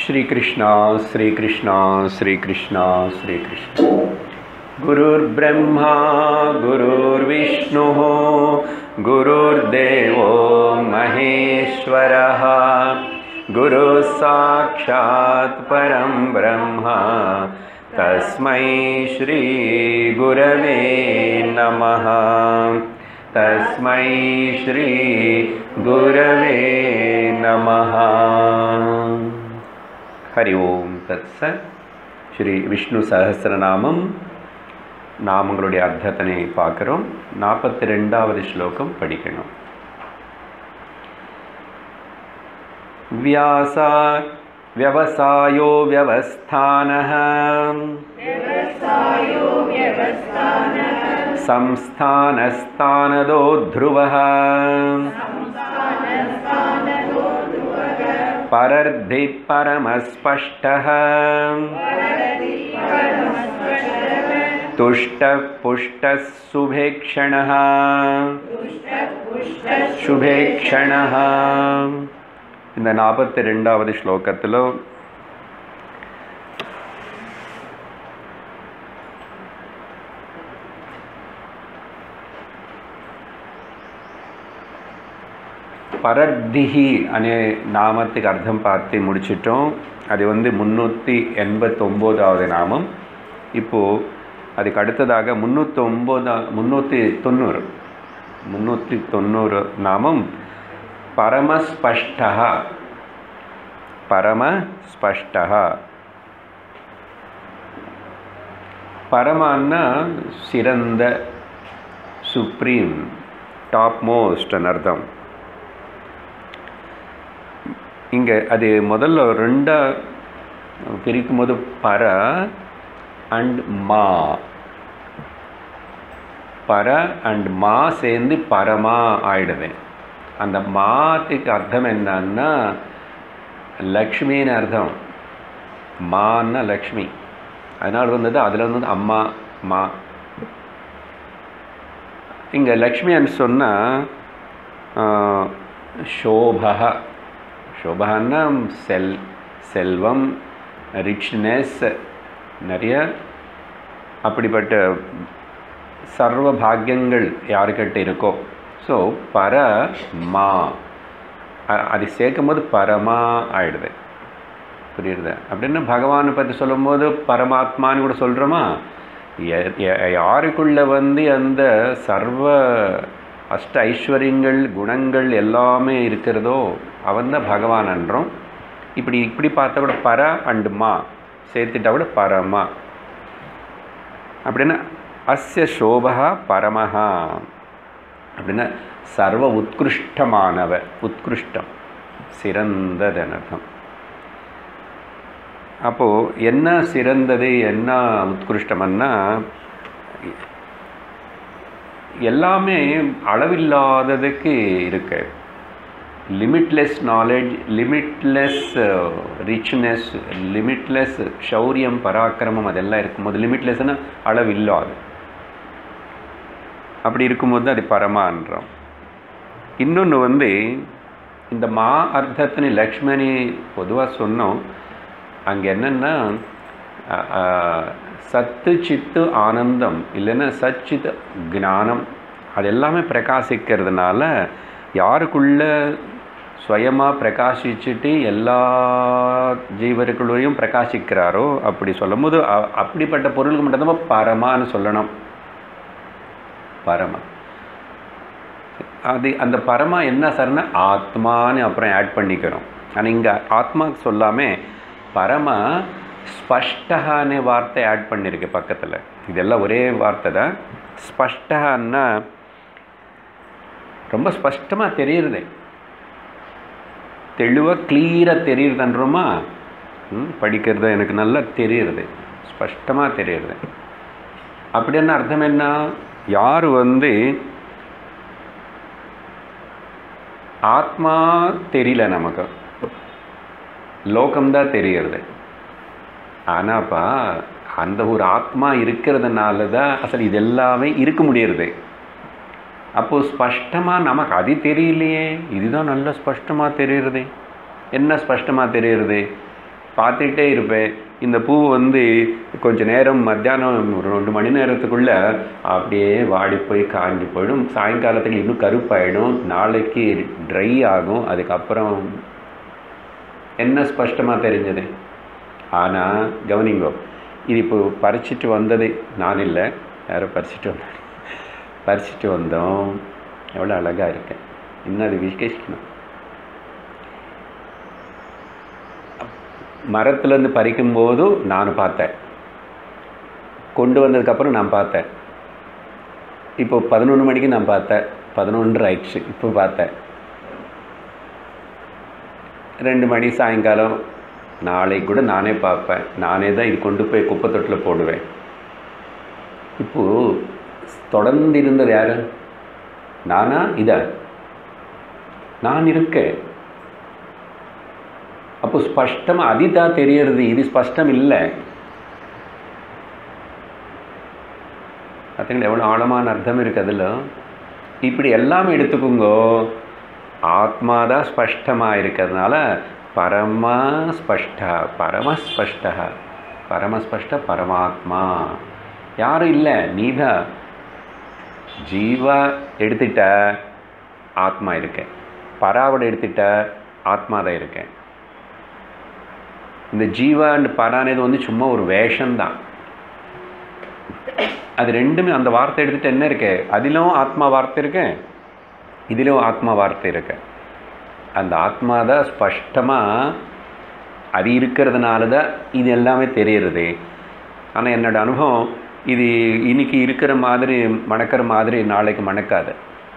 श्रीकृष्णा श्रीकृष्णा श्रीकृष्णा श्रीकृष्ण गुरुर्ब्रह्मा गुरुर्विष्णुः गुरुर्देवो महेश्वरः गुरुः साक्षात् परं ब्रह्म तस्मै श्रीगुरवे नमः तस्मै श्रीगुरवे नमः ஹரி ஓம் தத்ச ஸ்ரீ விஷ்ணு சஹசிரநாமம் நாமங்களுடைய அர்த்தத்தினை பார்க்குறோம் நாற்பத்தி ரெண்டாவது ஸ்லோகம் படிக்கணும் வியாசா व्यवसायो व्यवस्थानः संस्थानस्तानदो ध्रुवः परर्धि परमस्पष्टः तुष्टः पुष्टः सुभेक्षणः சுபேக்ஷணः இந்த நாற்பத்தி ரெண்டாவது ஸ்லோகத்தில் பரத்திஹி அనే நாமத்துக்கு அர்த்தம் பார்த்து முடிச்சிட்டோம் அது வந்து முந்நூற்றி எண்பத்தொம்போதாவது நாமம் இப்போது அதுக்கு அடுத்ததாக முந்நூற்றி ஒம்போதா முந்நூற்றி தொண்ணூறு முந்நூற்றி தொண்ணூறு நாமம் பரமஸ்பஷ்டா பரமஸ்பஷ்டா பரமான்னா சிறந்த சுப்ரீம் டாப் மோஸ்ட்னு அர்த்தம் இங்கே அது முதல்ல ரெண்டாக பிரிக்கும் போது பர அண்ட் மா பர அண்ட் மா சேர்ந்து பரமா ஆயிடுது அந்த மாத்துக்கு அர்த்தம் என்னன்னா லக்ஷ்மின்னு அர்த்தம் மான்னா லக்ஷ்மி அதனால் வந்தது அதில் வந்தது அம்மா மா இங்கே லக்ஷ்மின்னு சொன்னால் சோபா சோபான்னா செல் செல்வம் ரிச்னஸ் நிறைய அப்படிப்பட்ட சர்வ பாக்கியங்கள் யாருக்கிட்ட இருக்கோ ஸோ பர மா அது சேர்க்கும் போது பரமா ஆயிடுது புரியுறது அப்படின்னா பகவானை பற்றி சொல்லும்போது பரமாத்மான்னு கூட சொல்கிறோமா யாருக்குள்ள வந்து அந்த சர்வ அஷ்ட ஐஸ்வர்யங்கள் குணங்கள் எல்லாமே இருக்கிறதோ அவன் தான் பகவான் என்றும் இப்படி இப்படி பார்த்தா கூட பர அண்டு மா சேர்த்துட்டா கூட பரமா அப்படின்னா அஸ்ய சோபா பரமஹா அப்படின்னா சர்வ உத்கிருஷ்டமானவ உத்கிருஷ்டம் சிறந்ததனர்த்தம் அப்போது என்ன சிறந்தது என்ன உத்கிருஷ்டம்னா எல்லாமே அளவில்லாததுக்கு இருக்கு limitless knowledge limitless richness limitless ஷௌரியம் பராக்கிரமம் அதெல்லாம் இருக்கும்போது லிமிட்லெஸ்னால் அளவில்லாது அப்படி இருக்கும்போது அது பரமான்றோம் இன்னொன்று வந்து இந்த மா அர்த்தத்தினு லக்ஷ்மணி பொதுவாக சொன்னோம் அங்கே என்னென்னா சத்து சித்து ஆனந்தம் இல்லைன்னா சச்சித் ஞானம் அது எல்லாமே பிரகாசிக்கிறதுனால யாருக்குள்ள சுயமாக பிரகாசிச்சுட்டு எல்லா ஜீவர்களுடையும் பிரகாசிக்கிறாரோ அப்படி சொல்லும்போது அப்படிப்பட்ட பொருளுக்கு மட்டும்தான் பரமான்னு சொல்லணும் பரம அது அந்த பரமா என்ன சார்னா ஆத்மான்னு அப்புறம் ஆட் பண்ணிக்கிறோம் ஆனால் இங்கே ஆத்மா சொல்லாமல் பரம ஸ்பஷ்டகான்னு வார்த்தை ஆட் பண்ணியிருக்கு பக்கத்தில் இதெல்லாம் ஒரே வார்த்தை தான் ஸ்பஷ்டகான்னா ரொம்ப ஸ்பஷ்டமாக தெரியுறது தெளிவாக கிளியராக தெரியுதுன்றோமா படிக்கிறது எனக்கு நல்லா தெரியுறது ஸ்பஷ்டமாக தெரியுறது அப்படின்னு அர்த்தம் என்ன யார் வந்து ஆத்மா தெரியல நமக்கு லோகம்தான் தெரியறது ஆனாப்பா அந்த ஒரு ஆத்மா இருக்கிறதுனால தான் அசல் இது எல்லாமே இருக்க முடியறது அப்போது ஸ்பஷ்டமாக நமக்கு அது தெரியலையே இதுதான் நல்ல ஸ்பஷ்டமாக தெரியுறது என்ன ஸ்பஷ்டமாக தெரியுறது பார்த்துட்டே இருப்பேன் இந்த பூ வந்து கொஞ்ச நேரம் மத்தியானம் ஒரு ரெண்டு மணி நேரத்துக்குள்ள அப்படியே வாடி போய் காஞ்சி போயிடும் சாயங்காலத்துக்கு இன்னும் கருப்பாயிடும் நாளைக்கு ட்ரை ஆகும் அதுக்கப்புறம் என்ன ஸ்பஷ்டமாக தெரிஞ்சது ஆனால் கவனிங்கோ இது இப்போ பறிச்சிட்டு வந்தது நான் இல்லை யாரோ பறிச்சிட்டு வந்தாங்க பறிச்சிட்டு வந்தோம் எவ்வளோ அழகாக இருக்கேன் இன்னும் அது விசேஷிக்கணும் மரத்துலேருந்து பறிக்கும்போது நான் பார்த்தேன் கொண்டு வந்ததுக்கப்புறம் நான் பார்த்தேன் இப்போ பதினொன்று மணிக்கு நான் பார்த்தேன் பதினொன்று ஆயிடுச்சு இப்போ பார்த்தேன் ரெண்டு மணி சாயங்காலம் நாளைக்கு கூட நானே பார்ப்பேன் நானே தான் இது கொண்டு போய் குப்பை தொட்டில் போடுவேன் இப்போது தொடர்ந்து இருந்தது யார் நானா இதா நான் இருக்கேன் அப்போ ஸ்பஷ்டமாக அதுதான் தெரியறது இது ஸ்பஷ்டம் இல்லை பார்த்தீங்களா எவ்வளோ ஆழமான அர்த்தம் இருக்குது அதில் இப்படி எல்லாமே எடுத்துக்கோங்கோ ஆத்மா தான் ஸ்பஷ்டமாக இருக்கிறதுனால பரமஸ்பஷ்ட பரமஸ்பஷ்ட பரமஸ்பஷ்ட பரமாத்மா யாரும் இல்லை நீதான் ஜீவா எடுத்துட்ட ஆத்மா இருக்கேன் பராவோட எடுத்துட்ட ஆத்மா தான் இருக்கேன் இந்த ஜீவா அண்ட் பரானது வந்து சும்மா ஒரு வேஷம்தான் அது ரெண்டுமே அந்த வார்த்தை எடுத்துட்டு என்ன இருக்கு அதிலும் ஆத்மா வார்த்தை இருக்கு இதிலும் ஆத்மா வார்த்தை இருக்கு அந்த ஆத்மா தான் ஸ்பஷ்டமாக அது இருக்கிறதுனால தான் இது எல்லாமே தெரியறது ஆனால் என்னோட அனுபவம் இது இன்னைக்கு இருக்கிற மாதிரி மணக்கிற மாதிரி நாளைக்கு மணக்காது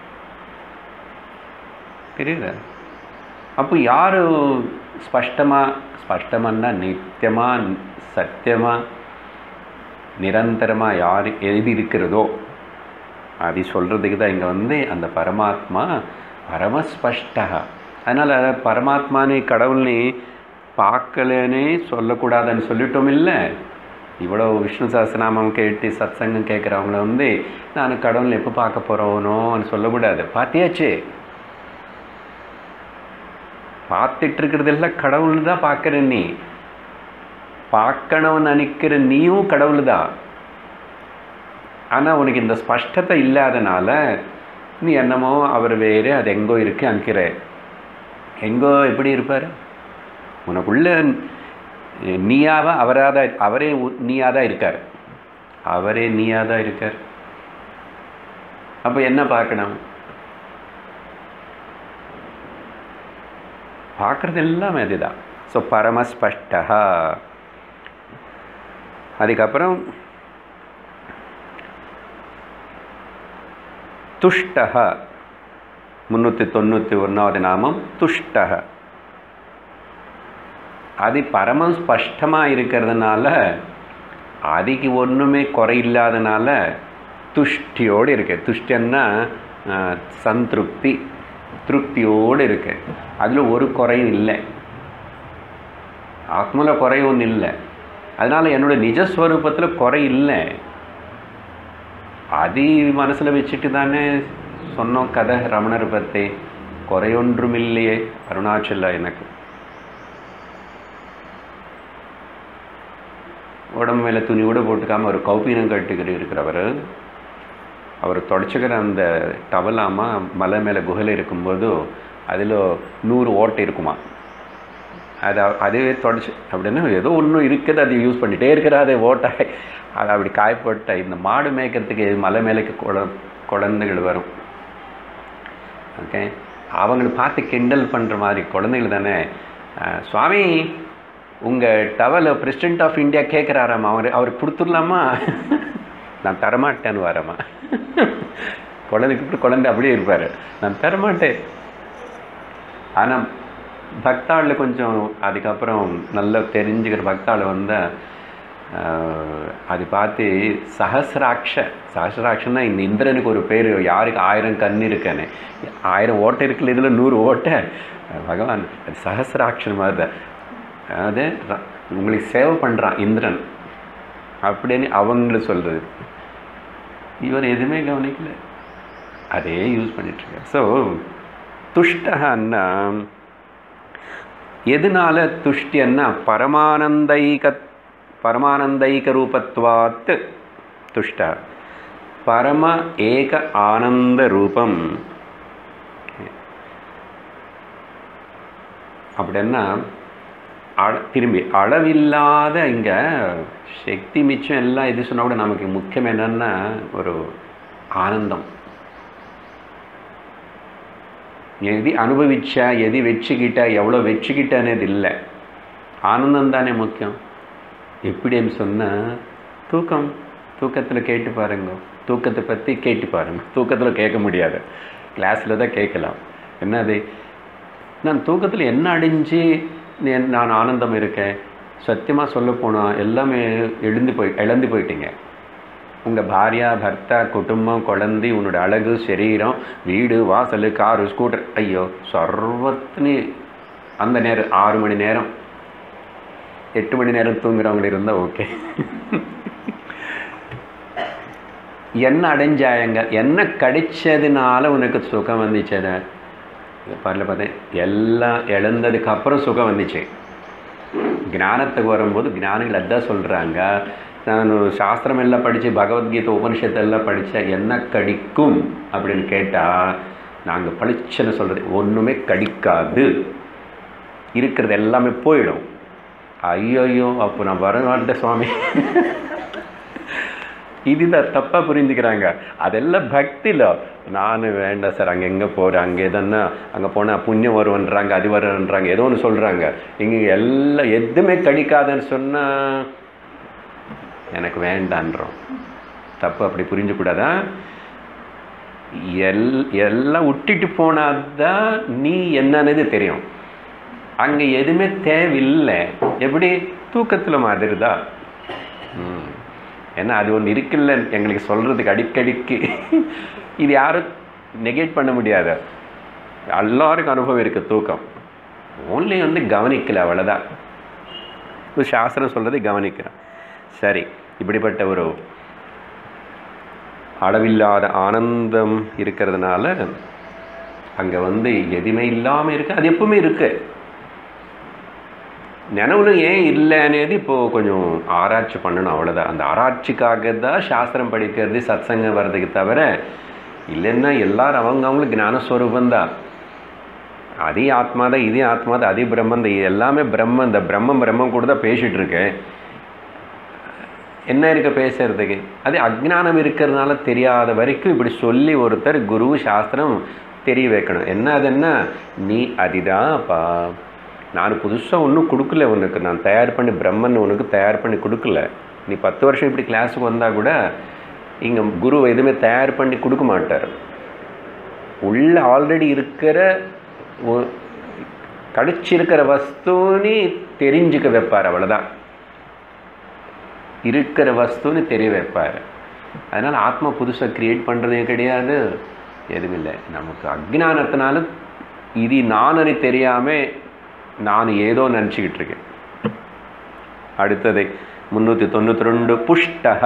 தெரியுது அப்போ யார் ஸ்பஷ்டமாக ஸ்பஷ்டமானா நித்தியமாக சத்தியமாக நிரந்தரமாக யார் எது இருக்கிறதோ அது சொல்கிறதுக்கு தான் இங்கே வந்து அந்த பரமாத்மா பரமஸ்பஷ்டா அதனால் பரமாத்மானே கடவுள்னே பார்க்கலனே சொல்லக்கூடாதுன்னு சொல்லிட்டோம் இல்லை இவ்வளோ விஷ்ணு சஹஸ்ரநாமம் கேட்டு சத்சங்கம் கேட்குறவங்கள வந்து நான் கடவுள் எப்போ பார்க்க போகிறோனோன்னு சொல்லக்கூடாது பார்த்தியாச்சு பார்த்துட்டு இருக்கிறதெல்லாம் கடவுள் தான் பார்க்குற நீ பார்க்கணும்னு நினைக்கிற நீயும் கடவுள் தான் ஆனால் உனக்கு இந்த ஸ்பஷ்டத்தை இல்லாதனால நீ என்னமோ அவர் வேறு அது எங்கோ இருக்கு அனுக்கிற எங்கோ எப்படி இருப்பார் உனக்குள்ள நீயாவா அவராக அவரே நீயாக தான் இருக்கார் அவரே நீயாக தான் இருக்கார் அப்போ என்ன பார்க்கணும் பார்க்குறது எல்லாமே அதுதான் ஸோ பரமஸ்பஷ்டா அதுக்கப்புறம் துஷ்டக முந்நூற்றி தொண்ணூற்றி ஒன்றாவது நாமம் துஷ்டக அது பரமம் ஸ்பஷ்டமாக இருக்கிறதுனால அதுக்கு ஒன்றுமே குறை இல்லாதனால துஷ்டியோடு இருக்கு துஷ்டன்னா சந்திருப்தி திருப்தியோடு இருக்கு அதில் ஒரு குறையும் இல்லை ஆத்மாவில் குறை ஒன்றும் இல்லை அதனால் என்னோட நிஜஸ்வரூபத்தில் குறை இல்லை அது மனசில் வச்சுட்டு தானே சொன்னோம் கதை ரமணர் பற்றி குறையொன்றும் இல்லையே அருணாச்சலா எனக்கு உடம்பு மேலே துணி கூட போட்டுக்காமல் ஒரு கௌப்பீனம் கட்டுக்கிட்டு இருக்கிறவர் அவர் தொடச்சிக்கிற அந்த டவலாமா மலை மேலே குகையில் இருக்கும்போது அதில் நூறு ஓட்டை இருக்குமா அது அதுவே தொடச்சி அப்படின்னா ஏதோ ஒன்றும் இருக்குது அது யூஸ் பண்ணிகிட்டே இருக்கிற அதை ஓட்டை அதை அப்படி காயப்பட்ட இந்த மாடு மேய்க்கிறதுக்கு மலை மேலேக்கு குழ குழந்தைகள் வரும் ஓகே அவங்களை பார்த்து கிண்டல் பண்ணுற மாதிரி குழந்தைகள் தானே சுவாமி உங்கள் டவல் பிரசிடென்ட் ஆஃப் இந்தியா கேட்குறாராம்மா அவர் அவருக்கு கொடுத்துடலாமா நான் தரமாட்டேன்னு வரேம்மா குழந்தைக்கு குழந்தை அப்படியே இருப்பார் நான் தரமாட்டேன் ஆனால் பக்தாளில் கொஞ்சம் அதுக்கப்புறம் நல்லா தெரிஞ்சுக்கிற பக்தாள் வந்தால் அது பார்த்து சஹசிராட்ச சஹசிராட்சன்னா இந்த இந்திரனுக்கு ஒரு பேர் யாருக்கு ஆயிரம் கண் இருக்கேன்னு ஆயிரம் ஓட்டை இருக்குல்ல இதில் நூறு ஓட்டை பகவான் அது சஹசிராட்சன் மாதிரி தான் அது உங்களுக்கு சேவை பண்ணுறான் இந்திரன் அப்படின்னு அவங்கள சொல்கிறது இவர் எதுவுமே கவனிக்கல அதே யூஸ் பண்ணிட்டுருக்கார் ஸோ துஷ்டகன்னா எதனால துஷ்டியன்னா பரமானந்தைக பரமானந்தைக ரூபத்வாத் துஷ்ட பரம ஏக ஆனந்த ரூபம் அப்படின்னா அழ திரும்பி அளவில்லாத இங்கே சக்தி மிச்சம் எல்லாம் இது சொன்னால் கூட நமக்கு முக்கியம் என்னன்னா ஒரு ஆனந்தம் எது அனுபவிச்சா எது வச்சுக்கிட்டா எவ்வளோ வச்சுக்கிட்ட అనేది இல்லை ஆனந்தம் தானே முக்கியம் எப்படின்னு சொன்னால் தூக்கம் தூக்கத்தில் கேட்டு பாருங்க தூக்கத்தை பற்றி கேட்டு பாருங்க தூக்கத்தில் கேட்க முடியாது கிளாஸில் தான் கேட்கலாம் என்னது நான் தூக்கத்தில் என்ன அடைஞ்சு நே- நான் ஆனந்தம் இருக்கேன் சத்தியமாக சொல்ல போனால் எல்லாமே எழுந்து போய் இழந்து போயிட்டீங்க உங்கள் பாரியா பர்த்தா குடும்பம் குழந்தை உன்னோட அழகு சரீரம் வீடு வாசல் காரு ஸ்கூட்டர் ஐயோ சர்வத்தினி அந்த நேரம் ஆறு மணி நேரம் எட்டு மணி நேரம் தூங்குறவங்க இருந்தால் ஓகே என்ன அடைஞ்சாயங்க என்ன கிடைச்சதுனால உனக்கு சுகம் வந்துச்சத பாரில் பார்த்தேன் எல்லாம் இழந்ததுக்கு அப்புறம் சுகம் வந்துச்சு ஞானத்துக்கு வரும்போது ஞானிகள் அதான் சொல்கிறாங்க நான் சாஸ்திரம் எல்லாம் படித்து பகவத்கீதை உபனிஷத்து எல்லாம் படித்தேன் என்ன கடிக்கும் அப்படின்னு கேட்டால் நாங்கள் பளிச்சுன்னு சொல்கிறது ஒன்றுமே கடிக்காது இருக்கிறது எல்லாமே போயிடும் ஐயோயோ அப்போ நான் வர மாட்டேன் சுவாமி இதுதான் தப்பாக புரிஞ்சுக்கிறாங்க அதெல்லாம் பக்தியில் நான் வேண்டாம் சார் அங்கே எங்கே போகிறேன் அங்கே எதன்னா அங்கே போனால் புண்ணியம் வருவன்றாங்க அது வருவன்றாங்க ஏதோ ஒன்று சொல்கிறாங்க இங்கே எல்லாம் எதுவுமே கடிக்காதுன்னு சொன்னால் எனக்கு வேண்டான்றோம் தப்பு அப்படி புரிஞ்சுக்கூடாதா எல் எல்லாம் விட்டுட்டு போனாதான் நீ என்னன்னு தெரியும் அங்கே எதுவுமே தேவையில்லை எப்படி தூக்கத்தில் மாதிரி தான் ம் ஏன்னா அது ஒன்று இருக்குல்ல எங்களுக்கு சொல்கிறதுக்கு அடிக்கடிக்கு இது யாரும் நெகேட் பண்ண முடியாது எல்லாருக்கும் அனுபவம் இருக்குது தூக்கம் ஓன்லி வந்து கவனிக்கல அவ்வளோதான் இப்போ சாஸ்திரம் சொல்கிறது கவனிக்கிறேன் சரி இப்படிப்பட்ட ஒரு அளவில்லாத ஆனந்தம் இருக்கிறதுனால அங்கே வந்து எதுவுமே இல்லாமல் இருக்கு அது எப்பவுமே இருக்கு நினைவுல ஏன் இல்லைன்னது இப்போது கொஞ்சம் ஆராய்ச்சி பண்ணணும் அவ்வளோதான் அந்த ஆராய்ச்சிக்காக தான் சாஸ்திரம் படிக்கிறது சத்சங்கம் வர்றதுக்கு தவிர இல்லைன்னா எல்லாரும் அவங்க அவங்களுக்கு ஞானஸ்வரூபம் தான் அதே ஆத்மா தான் இதே ஆத்மா தான் அதே பிரம்மன் தான் இது எல்லாமே பிரம்மம் இந்த பிரம்மம் பிரம்மம் கூட தான் பேசிகிட்டு இருக்கேன் என்ன இருக்க பேசுறதுக்கு அது அஜ்ஞானம் இருக்கிறதுனால தெரியாத வரைக்கும் இப்படி சொல்லி ஒருத்தர் குரு சாஸ்திரம் தெரிய வைக்கணும் என்ன அதுன்னா நீ அதுதான்ப்பா நான் புதுசாக ஒன்றும் கொடுக்கல உனக்கு நான் தயார் பண்ணி பிரம்மன் உனக்கு தயார் பண்ணி கொடுக்கல நீ பத்து வருஷம் இப்படி கிளாஸுக்கு வந்தால் கூட இங்கே குரு எதுவுமே தயார் பண்ணி கொடுக்க மாட்டார் உள்ள ஆல்ரெடி இருக்கிற ஒ- கடிச்சிருக்கிற வஸ்துன்னு தெரிஞ்சுக்க வைப்பார் அவ்வளோதான் இருக்கிற வஸ்துன்னு தெரிய வைப்பார் அதனால் ஆத்மா புதுசாக க்ரியேட் பண்ணுறதே கிடையாது எதுவும் இல்லை நமக்கு அஜ்ஞானத்தினால இது நானு தெரியாமல் நான் ஏதோ நினச்சிக்கிட்டு இருக்கேன் அடுத்தது முந்நூற்றி தொண்ணூற்றி ரெண்டு புஷ்டக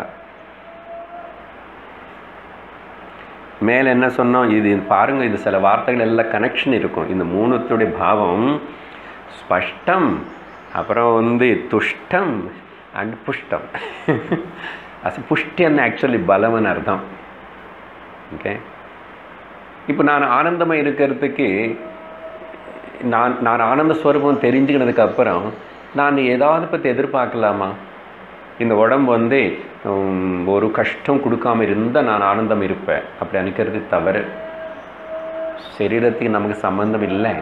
மேலே என்ன சொன்னோம் இது பாருங்க இது சில வார்த்தைகள் எல்லாம் கனெக்ஷன் இருக்கும் இந்த மூணுத்துடைய பாவம் ஸ்பஷ்டம் அப்புறம் வந்து துஷ்டம் அண்ட் புஷ்டம் அது புஷ்டி அన్న ஆக்சுவலி பலவன் அர்த்தம் ஓகே இப்போ நான் ஆனந்தமாக இருக்கிறதுக்கு நான் நான் ஆனந்த ஸ்வரூபம் தெரிஞ்சுக்கினதுக்கு அப்புறம் நான் ஏதாவது பற்றி எதிர்பார்க்கலாமா இந்த உடம்பு வந்து உம், ஒரு கஷ்டம் கொடுக்காம இருந்தால் நான் ஆனந்தம் இருப்பேன் அப்படி நினைக்கிறது தவறு சரீரத்துக்கு நமக்கு சம்பந்தம் இல்லை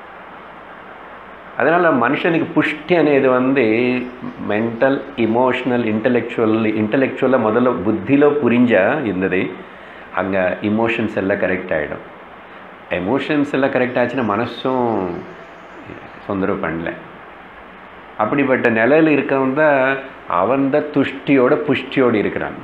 அதனால் மனுஷனுக்கு புஷ்டி అనేది வந்து மென்டல் இமோஷனல் இன்டலெக்சுவல் இன்டலெக்சுவலாக முதல்ல புத்தியில் புரிஞ்சா இருந்தது அங்கே இமோஷன்ஸ் எல்லாம் கரெக்ட் ஆகிடும் எமோஷன்ஸ் எல்லாம் கரெக்ட் ஆச்சுன்னா மனசும் தொந்தரவு பண்ணல அப்படிப்பட்ட நிலையில் இருக்கவன் தான் அவன் தான் துஷ்டியோட புஷ்டியோடு இருக்கிறான்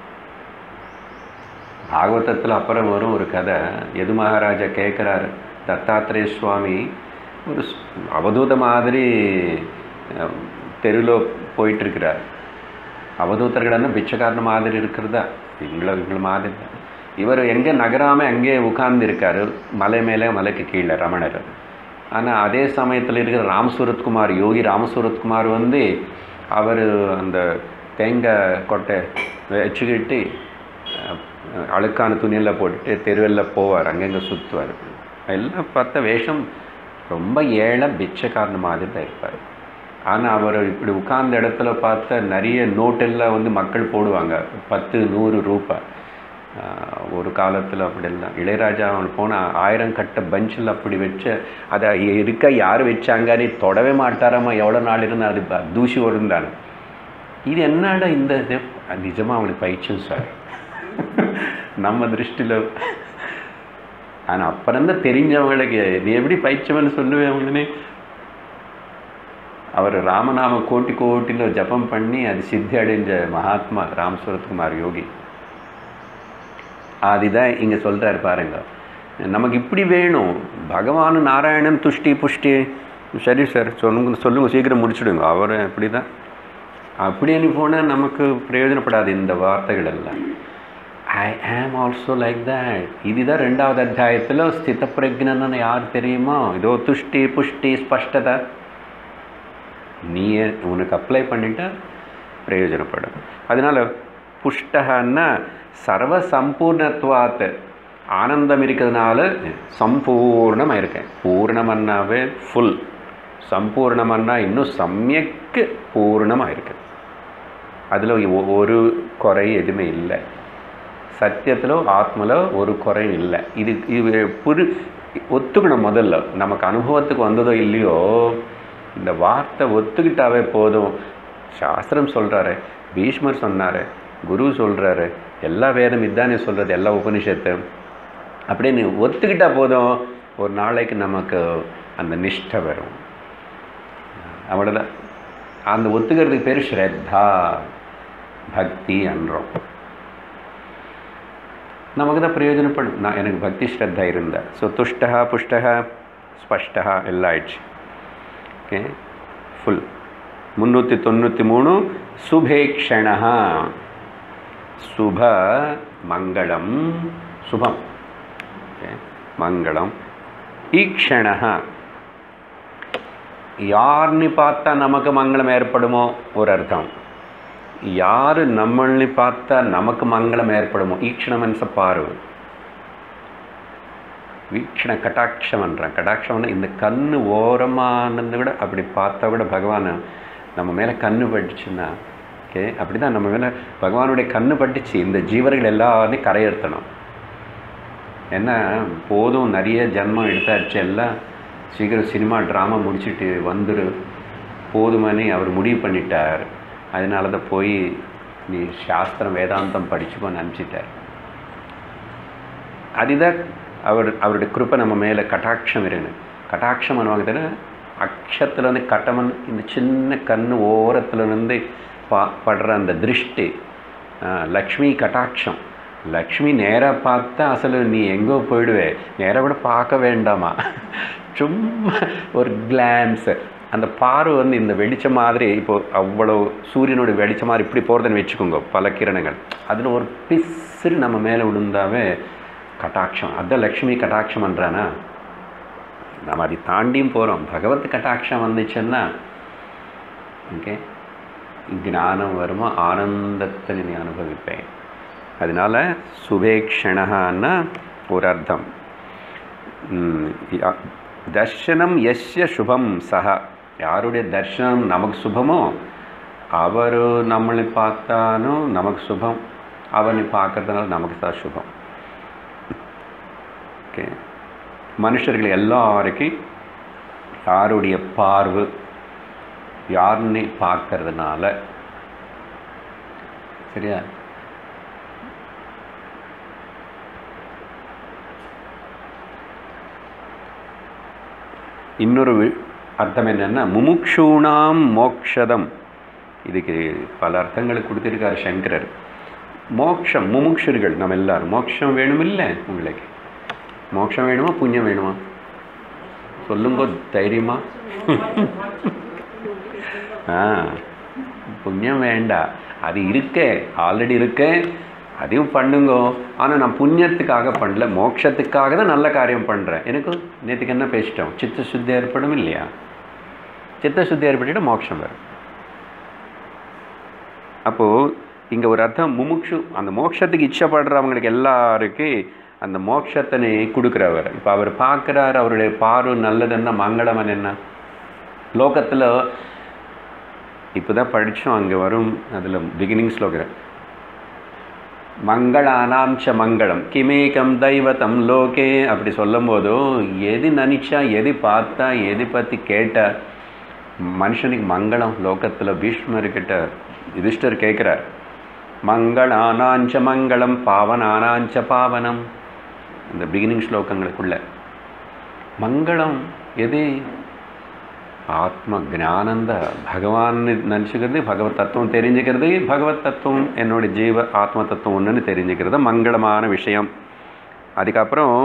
பாகவதத்தில் அப்புறம் வரும் ஒரு கதை எது மகாராஜா கேட்குறாரு தத்தாத்திரேய சுவாமி ஒரு ஸ்- அவதூத மாதிரி தெருவில் போயிட்டுருக்கிறார் அவதூத்தர்கள்னா பிச்சைக்காரன் மாதிரி இருக்கிறதா இவங்கள இவங்கள மாதிரி தான். இவர் எங்கே நகராமல் அங்கேயே உட்கார்ந்து இருக்காரு மலை மேலே மலைக்கு கீழே ரமணர் ஆனால் அதே சமயத்தில் இருக்கிற ராமசூரத்குமார் யோகி ராமசூரத்குமார் வந்து அவர் அந்த தேங்காய் கொட்டை வச்சுக்கிட்டு அஹ், அழுக்கான துணியெல்லாம் போட்டுட்டு தெருவெல்லாம் போவார் அங்கங்கே சுற்றுவார் எல்லாம் பார்த்த வேஷம் ரொம்ப ஏழை பிச்சைக்காரன் மாதிரி தான் இருப்பார் ஆனால் அவர் இப்படி உட்கார்ந்த இடத்துல பார்த்தா நிறைய நோட்டெல்லாம் வந்து மக்கள் போடுவாங்க பத்து நூறு ரூபாய் ஆஹ் ஒரு காலத்தில் அப்படிலாம் இளையராஜா அவன் போனால் ஆயிரம் கட்ட பஞ்சில் அப்படி வச்சு அதை இருக்க யார் வச்சாங்கன்னு தொடவே மாட்டாராமா எவ்வளோ நாள் இருந்தால் அது ப- தூசி வருந்தானே இது என்னடா இந்த இது நிஜமாக அவனுக்கு பயிற்சியும் சார் நம்ம திருஷ்டியில் ஆனால் அப்புறம் தான் தெரிஞ்சவங்களுக்கு நீ எப்படி பயிற்சவன்னு சொல்லுவேன் அவங்களே அவர் ராமநாம கோட்டி கோட்டியில் ஜபம் பண்ணி அது சித்தி அடைஞ்ச மகாத்மா ராமசுரத்குமார் யோகி அதுதான் இங்கே சொல்கிறார் பாருங்க நமக்கு இப்படி வேணும் பகவான் நாராயணன் துஷ்டி புஷ்டி சரி சார் சொல்லுங்க சொல்லுங்க சீக்கிரம் முடிச்சுடுங்க அவர் அப்படி தான் அப்படின்னு போனால் நமக்கு பிரயோஜனப்படாது இந்த வார்த்தைகள் எல்லாம் ஐ ஆம் ஆல்சோ லைக் தட் இதுதான் ரெண்டாவது அத்தியாயத்தில் ஸ்தித பிரஜனன்னு யார் தெரியுமா இதோ துஷ்டி புஷ்டி ஸ்பஷ்டதா நீ உனக்கு அப்ளை பண்ணிட்டா பிரயோஜனப்படும் அதனால் புஷ்டகன்னா சர்வ சம்பூர்ணத்துவாத் ஆனந்தம் இருக்கிறதுனால சம்பூர்ணமாக இருக்கேன் பூர்ணமன்னாவே ஃபுல் சம்பூர்ணமன்னா இன்னும் சமயக்கு பூர்ணமாக இருக்கு அதில் ஒரு குறை எதுவுமே இல்லை சத்தியத்தில் ஆத்மல ஒரு குறையும் இல்லை இது இது புரி ஒத்துக்கணும் முதல்ல நமக்கு அனுபவத்துக்கு வந்ததோ இல்லையோ இந்த வார்த்தை ஒத்துக்கிட்டாவே போதும் சாஸ்திரம் சொல்கிறாரு பீஷ்மர் சொன்னார் குரு சொல்கிறாரு எல்லா வேதம் இதானே சொல்கிறது எல்லா உபனிஷத்து அப்படின்னு ஒத்துக்கிட்டா போதும் ஒரு நாளைக்கு நமக்கு அந்த நிஷ்டை வரும் அவ்வளோதான் அந்த ஒத்துக்கிறதுக்கு பேர் ஸ்ரத்தா பக்தி என்றோம் நமக்கு தான் பிரயோஜனப்படும் நான் எனக்கு பக்தி ஸ்ரத்தா இருந்த ஸோ துஷ்டா புஷ்டா ஸ்பஷ்டா எல்லாம் ஆயிடுச்சு ஓகே ஃபுல் முந்நூற்றி தொண்ணூற்றி மூணு சுபேக்ஷணா சுப மங்களம் சுபம் ஓகே மங்களம் ஈக்ஷண யார்னு பார்த்தா நமக்கு மங்களம் ஏற்படுமோ ஒரு அர்த்தம் யார் நம்மள்னு பார்த்தா நமக்கு மங்களம் ஏற்படுமோ ஈக்ஷணம் என்ச பார்வை வீக்ஷண கட்டாட்சம்ன்றான் கட்டாட்சம்னா இந்த கண்ணு ஓரமானது விட அப்படி பார்த்தா கூட பகவான் நம்ம மேலே கண்ணு பட்டுச்சுன்னா ஓகே அப்படி தான் நம்ம மேலே பகவானுடைய கண்ணு பட்டுச்சு இந்த ஜீவர்கள் எல்லாரையும் கரையேற்றணும் ஏன்னா போதும் நிறைய ஜன்மம் எடுத்தாச்சு எல்லாம் சீக்கிரம் சினிமா ட்ராமா முடிச்சுட்டு வந்துரு போதுமனே அவர் முடிவு பண்ணிட்டார் அதனால தான் போய் நீ சாஸ்திரம் வேதாந்தம் படிச்சுக்கோன்னு அனுப்பிச்சிட்டார் அதுதான் அவர் அவருடைய கிருப்பை நம்ம மேலே கட்டாட்சம் இருக்கு கட்டாட்சம் பண்ணுவாங்க தெரியும் அக்ஷத்தில் வந்து கட்டமன் இந்த சின்ன கண்ணு ஓரத்துல இருந்து பா படுற அந்த திருஷ்டி ஆ, லக்ஷ்மி கட்டாட்சம் லக்ஷ்மி நேராக பார்த்தா அசలు நீ எங்கோ போயிடுவே நேராக கூட பார்க்க வேண்டாமா சும்மா ஒரு கிளான்ஸ் அந்த பார்வை வந்து இந்த வெளிச்சம் மாதிரி இப்போ அவ்வளோ சூரியனுடைய வெளிச்சம் மாதிரி இப்படி போகிறதுன்னு வச்சுக்கோங்க பல கிரணங்கள் அதில் ஒரு பிசிறு நம்ம மேலே விழுந்தாவே கட்டாட்சம் அதான் லக்ஷ்மி கட்டாட்சம் பண்ணுறானா நம்ம அதை தாண்டியும் போகிறோம் பகவத் கட்டாட்சம் வந்துச்சுன்னா ஓகே ஞானம் வருமா ஆனந்தத்தை நீ அனுபவிப்பேன் அதனால சுபேக்ஷணன்னா ஒரு அர்த்தம் ம், யா- தர்ஷனம் எஸ்ய சுபம் சஹ யாருடைய தர்ஷனம் நமக்கு சுபமோ அவர் நம்மளை பார்த்தாலும் நமக்கு சுபம் அவனை பார்க்கறதுனால நமக்கு தான் சுபம் ஓகே மனுஷர்கள் எல்லாருக்கும் யாருடைய பார்வை யாருன்னு பார்க்கறதுனால சரியா இன்னொரு வி- அர்த்தம் என்னன்னா முமுக்ஷூணாம் மோக்ஷதம் இதுக்கு பல அர்த்தங்களை கொடுத்திருக்காரு சங்கரர் மோக்ஷம் முமுக்ஷர்கள் நம்ம எல்லாரும் மோட்சம் வேணுமில்ல உங்களுக்கு மோட்சம் வேணுமா புண்ணியம் வேணுமா சொல்லுங்க தைரியமா ஆ புண்ணியம் வேண்டாம் அது இருக்கே ஆல்ரெடி இருக்கே அதையும் பண்ணுங்க ஆனால் நான் புண்ணியத்துக்காக பண்ணல மோட்சத்துக்காக தான் நல்ல காரியம் பண்ணுறேன் எனக்கு நேற்றுக்கு என்ன பேசிட்டோம் சித்த சுத்தி ஏற்படும் இல்லையா சித்த சுத்தி ஏற்பட்டுட்டு மோட்சம் வரும் அப்போது இங்கே ஒரு அர்த்தம் முமுட்சு அந்த மோட்சத்துக்கு இச்சப்படுறவங்களுக்கு எல்லாருக்கு அந்த மோட்சத்தினை கொடுக்குறவர் இப்போ அவர் பார்க்குறாரு அவருடைய பார்வை நல்லதுன்னா மங்களமன் என்ன லோகத்தில் இப்போ தான் படித்தோம் அங்கே வரும் அதில் பிகினிங் ஸ்லோகம் மங்களானாம் ச மங்களம் கிமேகம் தெய்வத்தம் லோகே அப்படி சொல்லும் போதும் எது நினச்சா எது பார்த்தா எது பற்றி கேட்டா மனுஷனுக்கு மங்களம் லோகத்தில் பீஷ்மர்கிட்ட யுதிஷ்டர் கேட்குறார் மங்களானாஞ்ச மங்களம் பாவனானாஞ்ச பாவனம் இந்த பிகினிங் ஸ்லோகங்களுக்குள்ள மங்களம் எது ஆத்ம ஞானந்த பகவான் நினச்சிக்கிறது பகவத் தத்துவம் தெரிஞ்சுக்கிறது பகவத் தத்துவம் என்னோட ஜீவ ஆத்ம தத்துவம் ஒன்றுன்னு தெரிஞ்சுக்கிறது மங்களமான விஷயம் அதுக்கப்புறம்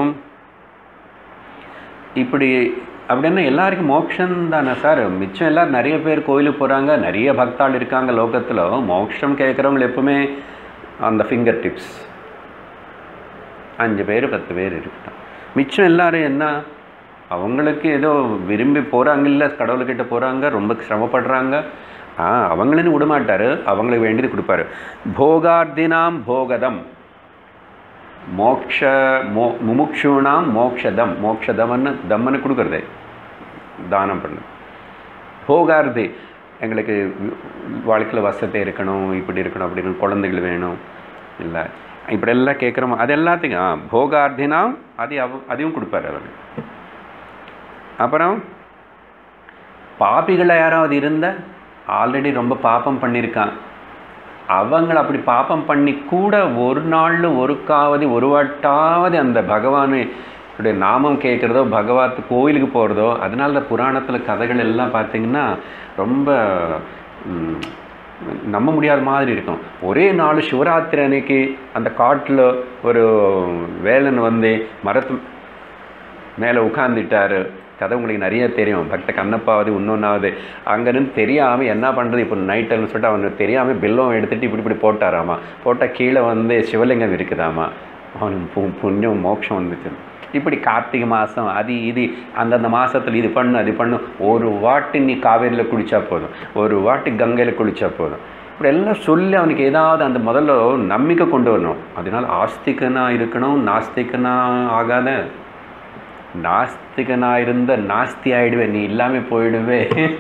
இப்படி அப்படின்னா எல்லாருக்கும் மோட்சம் தானே சார் மிச்சம் எல்லோரும் நிறைய பேர் கோயிலுக்கு போகிறாங்க நிறைய பக்தாள் இருக்காங்க லோகத்தில் மோட்சம் கேட்குறவங்க எப்பவுமே அந்த ஃபிங்கர் டிப்ஸ் அஞ்சு பேர் பத்து பேர் இருக்கட்டும் மிச்சம் எல்லாரும் என்ன அவங்களுக்கு ஏதோ விரும்பி போகிறாங்க இல்லை கடவுள்கிட்ட போகிறாங்க ரொம்ப சிரமப்படுறாங்க ஆ அவங்களன்னு விடமாட்டார் அவங்களுக்கு வேண்டியது கொடுப்பாரு போகார்த்தினாம் போகதம் மோக்ஷ மோ முமுக்ஷூனாம் மோக்ஷதம் மோக்ஷதம்னு தம்மன்னு கொடுக்குறதே தானம் பண்ணு போகார்த்தி எங்களுக்கு வாழ்க்கையில் வசதி இருக்கணும் இப்படி இருக்கணும் அப்படி இருக்கணும் குழந்தைகள் வேணும் இல்லை இப்படியெல்லாம் கேட்குறோம் அது எல்லாத்தையும் ஆ போகார்த்தினா அது அவ அதையும் கொடுப்பாரு அவர் அப்புறம் பாப்பிகளை யாராவது இருந்தால் ஆல்ரெடி ரொம்ப பாப்பம் பண்ணியிருக்கான் அவங்கள அப்படி பாப்பம் பண்ணி கூட ஒரு நாளில் ஒருக்காவது ஒரு வாட்டாவது அந்த பகவானுடைய நாமம் கேட்குறதோ பகவாத் கோயிலுக்கு போகிறதோ அதனால தான் புராணத்தில் கதைகள் எல்லாம் பார்த்திங்கன்னா ரொம்ப ம், நம்ப முடியாத மாதிரி இருக்கும் ஒரே நாள் சிவராத்திரி அன்னைக்கு அந்த காட்டில் ஒரு வேலன் வந்து மரத்து மேலே உட்காந்துட்டாரு கதை உங்களுக்கு நிறைய தெரியும் பக்த கண்ணப்பாவது இன்னொன்னாவது அங்கேருந்து தெரியாமல் என்ன பண்ணுறது இப்போ நைட்டுன்னு சொல்லிட்டு அவனுக்கு தெரியாமல் பில்லம் எடுத்துகிட்டு இப்படி இப்படி போட்டாராமா போட்டால் கீழே வந்து சிவலிங்கம் இருக்குதாமா அவனுக்கு பு புண்ணியம் மோட்சம் வந்துச்சு இப்படி கார்த்திகை மாதம் அது இது அந்தந்த மாதத்தில் இது பண்ணு அது பண்ணு ஒரு வாட்டி நீ காவேரியில் குளிச்சா போதும் ஒரு வாட்டி கங்கையில் குளிச்சா போதும் இப்படி எல்லாம் சொல்லி அவனுக்கு ஏதாவது அந்த முதல்ல நம்பிக்கை கொண்டு வரணும் அதனால் ஆஸ்திகனா இருக்கணும் நாஸ்திகனா ஆகாத நாஸ்திகனா இருந்த நாஸ்தி ஆயிடுவேன் நீ இல்லாமல் போயிடுவே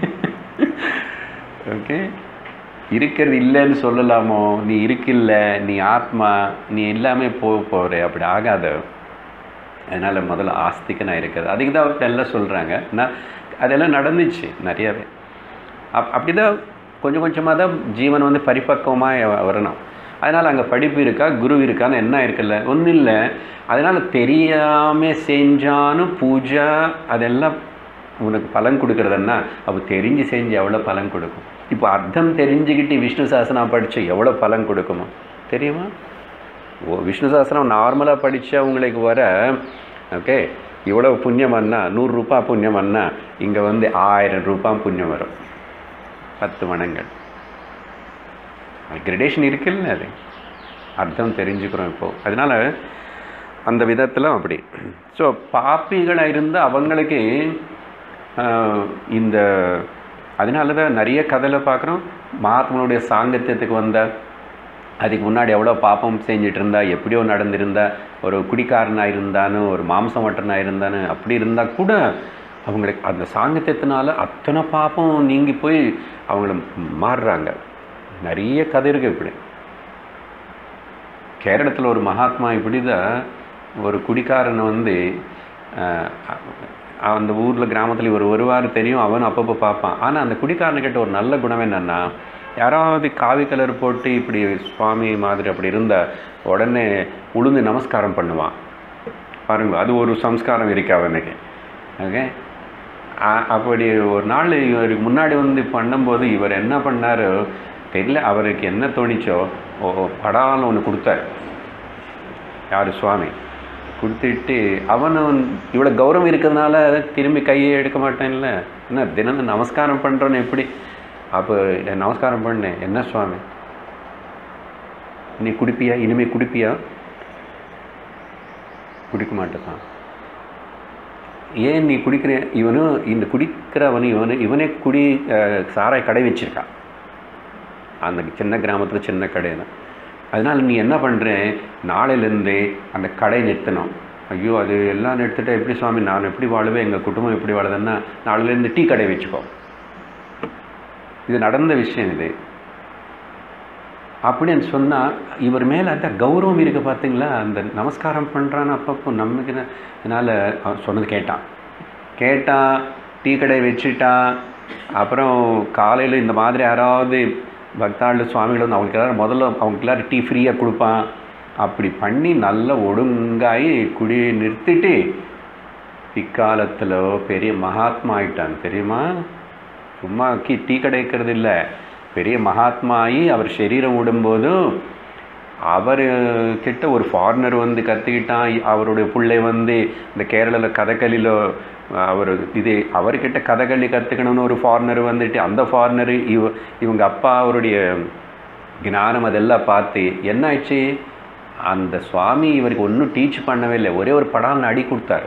ஓகே இருக்கிறது இல்லைன்னு சொல்லலாமோ நீ இருக்கில்ல நீ ஆத்மா நீ இல்லாமல் போக போகிற அப்படி ஆகாத அதனால் முதல்ல ஆஸ்திகனா இருக்குது அதுக்கு தான் அவங்க எல்லாம் சொல்கிறாங்க நான் அதெல்லாம் நடந்துச்சு நிறையவே அப் அப்படி தான் கொஞ்சம் கொஞ்சமாக தான் ஜீவன் வந்து பரிபக்குவமாக வரணும் அதனால் அங்கே படிப்பு இருக்கா குரு இருக்கான்னு என்ன இருக்குல்ல ஒன்றும் இல்லை அதனால் தெரியாமல் செஞ்சாலும் பூஜா அதெல்லாம் உனக்கு பலன் கொடுக்குறதுன்னா அப்போ தெரிஞ்சு செஞ்சு எவ்வளோ பலன் கொடுக்கும் இப்போ அர்த்தம் தெரிஞ்சுக்கிட்டு விஷ்ணு சாஸ்திரம் படித்து எவ்வளோ பலன் கொடுக்குமா தெரியுமா ஓ விஷ்ணு சாஸ்திரம் நார்மலாக படித்தா உங்களுக்கு வர ஓகே இவ்வளோ புண்ணியம் அண்ணா நூறுரூபா புண்ணியம் அண்ணா இங்கே வந்து ஆயிரம் ரூபாய் புண்ணியம் வரும் பத்து மடங்கள் கிரடேஷன் இருக்குல்ல அது அர்த்தம் தெரிஞ்சுக்கிறோம் இப்போது அதனால் அந்த விதத்தில் அப்படி ஸோ பாப்பிகளாக இருந்து அவங்களுக்கு ஆஹ், இந்த அதனால தான் நிறைய கதையில் பார்க்குறோம் மகாத்மனுடைய சாங்கத்தியத்துக்கு வந்த அதுக்கு முன்னாடி எவ்வளோ பாப்பம் செஞ்சுட்டு இருந்தா எப்படியோ நடந்திருந்தா ஒரு குடிக்காரனாக இருந்தானு ஒரு மாம்சமட்டனாக இருந்தானு அப்படி இருந்தால் கூட அவங்களுக்கு அந்த சாங்கத்தியத்தினால அத்தனை பாப்பம் நீங்கி போய் அவங்கள மாறுறாங்க நிறைய கதை இருக்குது இப்படி கேரளத்தில் ஒரு மகாத்மா இப்படி தான் ஒரு குடிக்காரனை வந்து ஆஹ், அந்த ஊரில் கிராமத்தில் ஒரு வருவார் தெரியும் அவன் அப்பப்போ பார்ப்பான் ஆனால் அந்த குடிக்காரனுக்கிட்ட ஒரு நல்ல குணம் என்னென்னா யாராவது காவி கலர் போட்டு இப்படி சுவாமி மாதிரி அப்படி இருந்தால் உடனே உளுந்து நமஸ்காரம் பண்ணுவான் பாருங்க அது ஒரு சம்ஸ்காரம் இருக்கு அவனுக்கு ஓகே அ- அப்படி ஒரு நாள் இவருக்கு முன்னாடி வந்து பண்ணும்போது இவர் என்ன பண்ணாரு தெரியல அவருக்கு என்ன தோணிச்சோ ஓ படான்னு ஒன்று கொடுத்தாரு யார் சுவாமி கொடுத்துட்டு அவனும் இவ்வளோ கௌரவம் இருக்கிறதுனால திரும்பி கையை எடுக்க மாட்டேன்ல என்ன தினம் நமஸ்காரம் பண்ணுறோன்னு எப்படி அப்போ நமஸ்காரம் பண்ணேன் என்ன சுவாமி நீ குடிப்பியா இனிமே குடிப்பியா குடிக்க மாட்டேதான் ஏன் நீ குடிக்கிற இவனும் இந்த குடிக்கிறவனு இவனு இவனே குடி அஹ், சாராய கடை வச்சிருக்கான் அந்த சின்ன கிராமத்தில் சின்ன கடை தான் அதனால் நீ என்ன பண்ணுற நாளையிலேருந்து அந்த கடை நிறுத்தணும் ஐயோ அது எல்லாம் நிறுத்திட்டா எப்படி சுவாமி நான் எப்படி வாழுவேன் எங்கள் குடும்பம் எப்படி வாழுதுன்னா நாளையிலேருந்து டீ கடை வச்சுக்கோ இது நடந்த விஷயம் இது அப்படின்னு சொன்னால் இவர் மேலே அந்த கௌரவம் இருக்குது பார்த்தீங்களா அந்த நமஸ்காரம் பண்ணுறான்னு அப்பப்போ நமக்கு அதனால் அவன் சொன்னது கேட்டான் கேட்டான் டீ கடை வச்சுட்டான் அப்புறம் காலையில் இந்த மாதிரி யாராவது பக்தாள் சுவாமிகள் வந்து அவங்களுக்கு எல்லாரும் முதல்ல அவங்களுக்கு எல்லாரும் டீ ஃப்ரீயாக கொடுப்பான் அப்படி பண்ணி நல்ல ஒழுங்காகி குடி நிறுத்திட்டு பிற்காலத்தில் பெரிய மகாத்மா ஆயிட்டான் தெரியுமா சும்மா கி டீ கடை வைக்கிறது இல்லை பெரிய மகாத்மா ஆகி அவர் சரீரம் விடும்போதும் அவர் கிட்ட ஒரு ஃபாரினர் வந்து கற்றுக்கிட்டான் அவருடைய பிள்ளை வந்து இந்த கேரளாவில் கதகளியில் அவர் இது அவர்கிட்ட கதகளி கற்றுக்கணும்னு ஒரு ஃபாரினர் வந்துட்டு அந்த ஃபாரினர் இவ இவங்க அப்பா அவருடைய ஞானம் அதெல்லாம் பார்த்து என்ன ஆயிடுச்சு அந்த சுவாமி இவருக்கு ஒன்றும் டீச் பண்ணவே இல்லை ஒரே ஒரு படம் அடி கொடுத்தாரு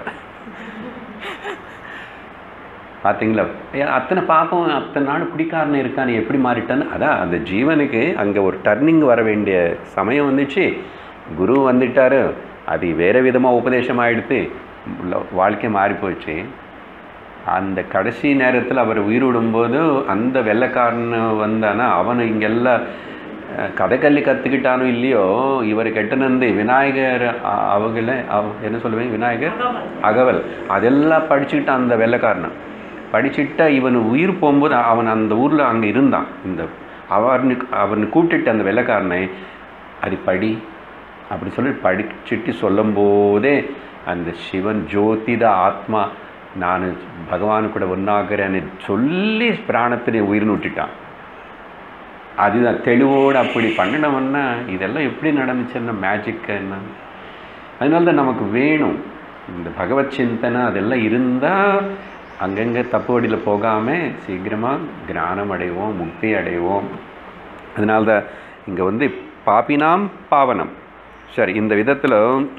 பார்த்தீங்களா ஏ, அத்தனை பாப்பம் அத்தனை நாள் குடிக்காரன் இருக்கான் நீ எப்படி மாறிட்டான்னு அதான் அந்த ஜீவனுக்கு அங்கே ஒரு டர்னிங் வர வேண்டிய சமயம் வந்துச்சு குரு வந்துட்டாரு அது வேறு விதமாக உபதேசம் ஆகிடுத்து வாழ்க்கை மாறி போச்சு அந்த கடைசி நேரத்தில் அவர் உயிர் விடும்போது அந்த வெள்ளைக்காரன் வந்தானா அவன் இங்கெல்லாம் அஹ், கதைக்கல்லி கற்றுக்கிட்டானோ இல்லையோ இவர் கெட்டனந்து விநாயகர் அ- அவங்கள அவ என்ன சொல்லுவேன் விநாயகர் அகவல் அதெல்லாம் படிச்சுக்கிட்டு அந்த வெள்ளைக்காரனை படிச்சுட்டா இவன் உயிர் போகும்போது அவன் அந்த ஊரில் அங்கே இருந்தான் இந்த அவர்னு அவனை கூப்பிட்டுட்டு அந்த வெள்ளைக்காரனை அது படி அப்படி சொல்லி படிச்சுட்டு சொல்லும்போதே அந்த சிவன் ஜோதித ஆத்மா நான் பகவான் கூட ஒன்றாகிறேன்னு சொல்லி பிராணத்தினை உயிர்னு விட்டுட்டான் அதுதான் தெளிவோடு அப்படி பண்ணினவன்னா இதெல்லாம் எப்படி நடந்துச்சுன்னா மேஜிக் என்ன அதனால தான் நமக்கு வேணும் இந்த பகவத் சிந்தனை அதெல்லாம் இருந்தால் அங்கங்கே தப்பு வழியில் போகாமல் சீக்கிரமாக ஞானம் அடைவோம் முக்தி அடைவோம் அதனால தான் இங்கே வந்து பாப்பினாம் பாவனம் சரி இந்த விதத்தில்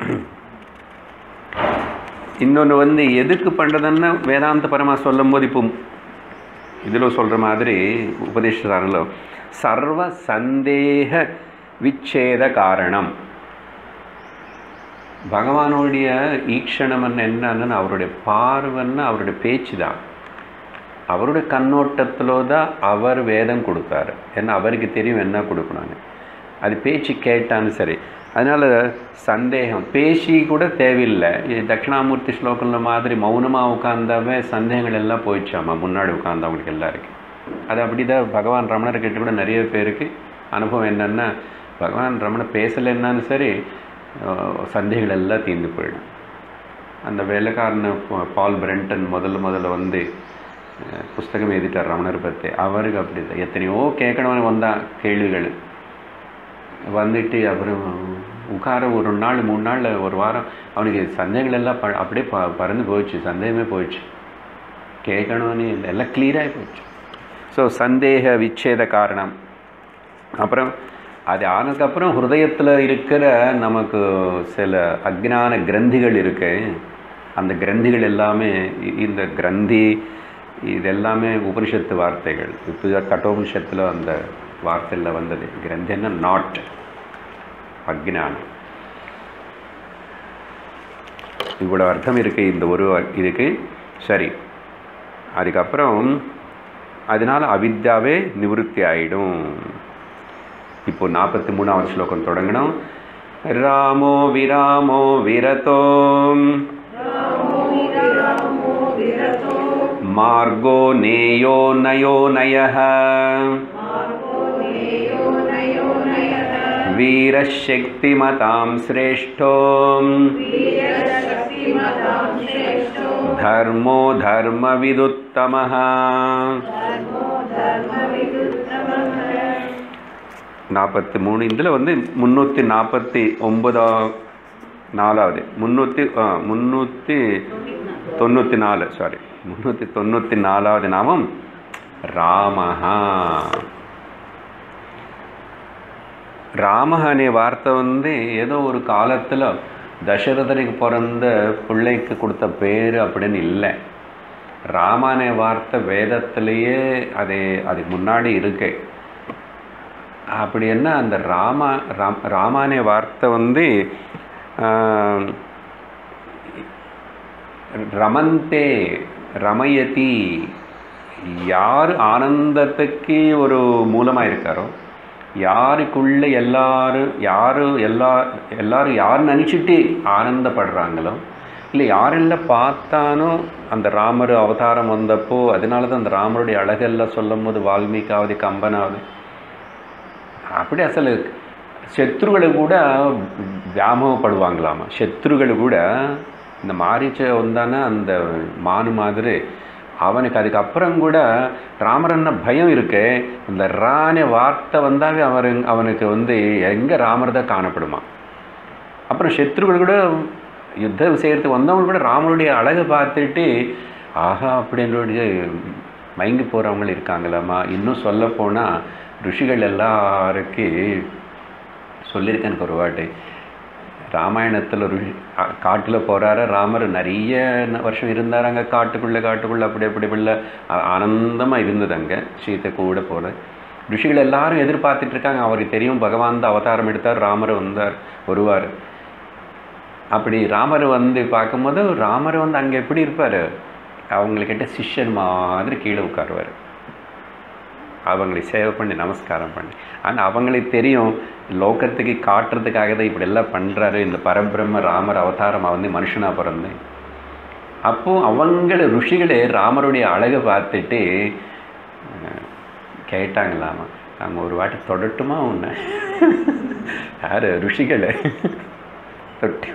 இன்னொன்று வந்து எதுக்கு பண்ணுறதுன்னா வேதாந்த பரமா சொல்லும்போது இப்போ இதில் சொல்கிற மாதிரி உபதேசத்தாரில் சர்வ சந்தேக விச்சேத காரணம் பகவானுடைய ஈக்ஷணம் என்னன்னு அவருடைய பார்வைன்னு அவருடைய பேச்சு தான் அவருடைய கண்ணோட்டத்தில் தான் அவர் வேதம் கொடுத்தாரு ஏன்னா அவருக்கு தெரியும் என்ன கொடுக்கணும்னு அது பேச்சு கேட்டான்னு சரி அதனால் சந்தேகம் பேசி கூட தேவையில்லை இது தட்சிணாமூர்த்தி ஸ்லோகங்கள் மாதிரி மௌனமாக உட்காந்தாவே சந்தேகங்கள் எல்லாம் போயிடுச்சாமா முன்னாடி உட்காந்தவங்களுக்கு எல்லாருக்கும் அது அப்படி தான் பகவான் ரமணர்கிட்ட கூட நிறைய பேருக்கு அனுபவம் என்னென்னா பகவான் ரமணர் பேசலைன்னாலும் சரி அஹ், சந்தேகங்கள் எல்லாம் தீர்ந்து போயிடும் அந்த வேலைக்காரன பா- பால் பிரெண்டன் முதல்ல முதல்ல வந்து அஹ், புஸ்தகம் எழுதிட்டார் ரமணர் பற்றி அவருக்கு அப்படி தான் எத்தனையோ கேட்கணும்னு வந்தான் கேள்விகள் வந்துட்டு அப்புறம் உட்கார ஒரு நாள் மூணு நாள் ஒரு வாரம் அவனுக்கு சந்தேகங்கள் எல்லாம் ப அப்படியே ப பறந்து போயிடுச்சு சந்தேகமே போயிடுச்சு கேட்கணும்னு இல்லை எல்லாம் கிளியராகி போயிடுச்சு ஸோ சந்தேக விச்சேத காரணம் அப்புறம் அது ஆனதுக்கப்புறம் ஹிருதயத்தில் இருக்கிற நமக்கு சில அஜ்ஞான கிரந்திகள் இருக்கு அந்த கிரந்திகள் எல்லாமே இ- இந்த கிரந்தி இது எல்லாமே உபனிஷத்து வார்த்தைகள் இப்போ கட்டோபனிஷத்தில் அந்த வார்த்தையில் வந்தது கிரந்தின்னா நாட் அஜ்ஞானம் இவ்வளோ அர்த்தம் இருக்குது இந்த ஒரு இதுக்கு சரி அதுக்கப்புறம் அதனால் அவித்யாவே நிவிருத்தி ஆயிடும் இப்போ நாற்பத்தி மூணாவது ஸ்லோகம் தொடங்கணும் ராமோ விராமோ விரதோ மார்கோ நேயோ நயோ நய வீரசக்திமதாம் சிரேஷ்டோ धर्मो धर्मविदुत्तमः நாற்பத்தி மூணு இதில் வந்து முந்நூற்றி நாற்பத்தி ஒன்பதா நாலாவது முந்நூற்றி முந்நூற்றி தொண்ணூற்றி நாலு சாரி முந்நூற்றி தொண்ணூற்றி நாலாவது நாமம் ராமஹா ராம அనే வார்த்தை வந்து ஏதோ ஒரு காலத்தில் தசரதனுக்கு பிறந்த பிள்ளைக்கு கொடுத்த பேர் அப்படின்னு இல்லை ராமானே வார்த்தை வேதத்திலேயே அது அதுக்கு முன்னாடி இருக்கு அப்படி என்ன அந்த ராமா ராம் ராமானே வார்த்தை வந்து ஆஹ், ரமந்தே ரமயதி யார் ஆனந்தத்துக்கு ஒரு மூலமாக இருக்காரோ யாருக்குள்ள எல்லாரும் யாரு எல்லா எல்லாரும் யார் நினச்சிட்டு ஆனந்தப்படுறாங்களோ இல்லை யாரெல்லாம் பார்த்தானோ அந்த ராமர் அவதாரம் வந்தப்போ அதனால தான் அந்த ராமருடைய அழகெல்லாம் சொல்லும் போது வால்மீகாவது கம்பனாவது அப்படி அசలు శత్రువులు కూడా వ్యామోహపడుவாங்களாமா శత్రువులు கூட இந்த மாரிச்ச வந்தானா அந்த மானு மாதிரி அவனுக்கு அதுக்கப்புறம் கூட ராமரನ್ನ பயம் இருக்கு அந்த ரானே வார்த்தை வந்தாவே அவர் அவனுக்கு வந்து எங்கே ராமர் தான் காணப்படுமா அப்புறம் சத்ருகள் கூட யுத்தம் செய்கிறதுக்கு வந்தவங்க கூட ராமனுடைய அழகை பார்த்துட்டு ஆஹா அப்படின்ற மயங்கி போகிறவங்க இருக்காங்களாம்மா இன்னும் சொல்ல போனால் ருஷிகள் எல்லாருக்கு சொல்லியிருக்கேன் எனக்கு ஒரு வாட்டி ராமாயணத்தில் ருஷி காட்டில் போகிறாரு ராமர் நிறைய ந- வருஷம் இருந்தார் அங்கே காட்டுக்குள்ளே காட்டுக்குள்ளே அப்படி அப்படி இப்படி ஆனந்தமாக இருந்தது அங்கே சீத்தை கூட போல ருஷிகள் எல்லாரும் எதிர்பார்த்துட்டு இருக்காங்க அவருக்கு தெரியும் பகவான் தான் அவதாரம் எடுத்தார் ராமர் வந்தார் வருவார் அப்படி ராமர் வந்து பார்க்கும்போது ராமர் வந்து அங்கே எப்படி இருப்பார் அவங்கக்கிட்ட சிஷ்யன் மாதிரி கீழே உட்காருவார் அவங்களை சேவை பண்ணி நமஸ்காரம் பண்ணி ஆனால் அவங்களுக்கு தெரியும் லோகத்துக்கு காட்டுறதுக்காக தான் இப்படி எல்லாம் பண்ணுறாரு இந்த பரபிரம்ம ராமர் அவதாரமாக வந்து மனுஷனாக பிறந்தேன் அப்போ அவங்கள ருஷிகளே ராமருடைய அழகை பார்த்துட்டு அஹ், கேட்டாங்களாமா நாங்கள் ஒரு வாட்டி தொடட்டுமா உன்னை யார் ருஷிகளை தொட்டு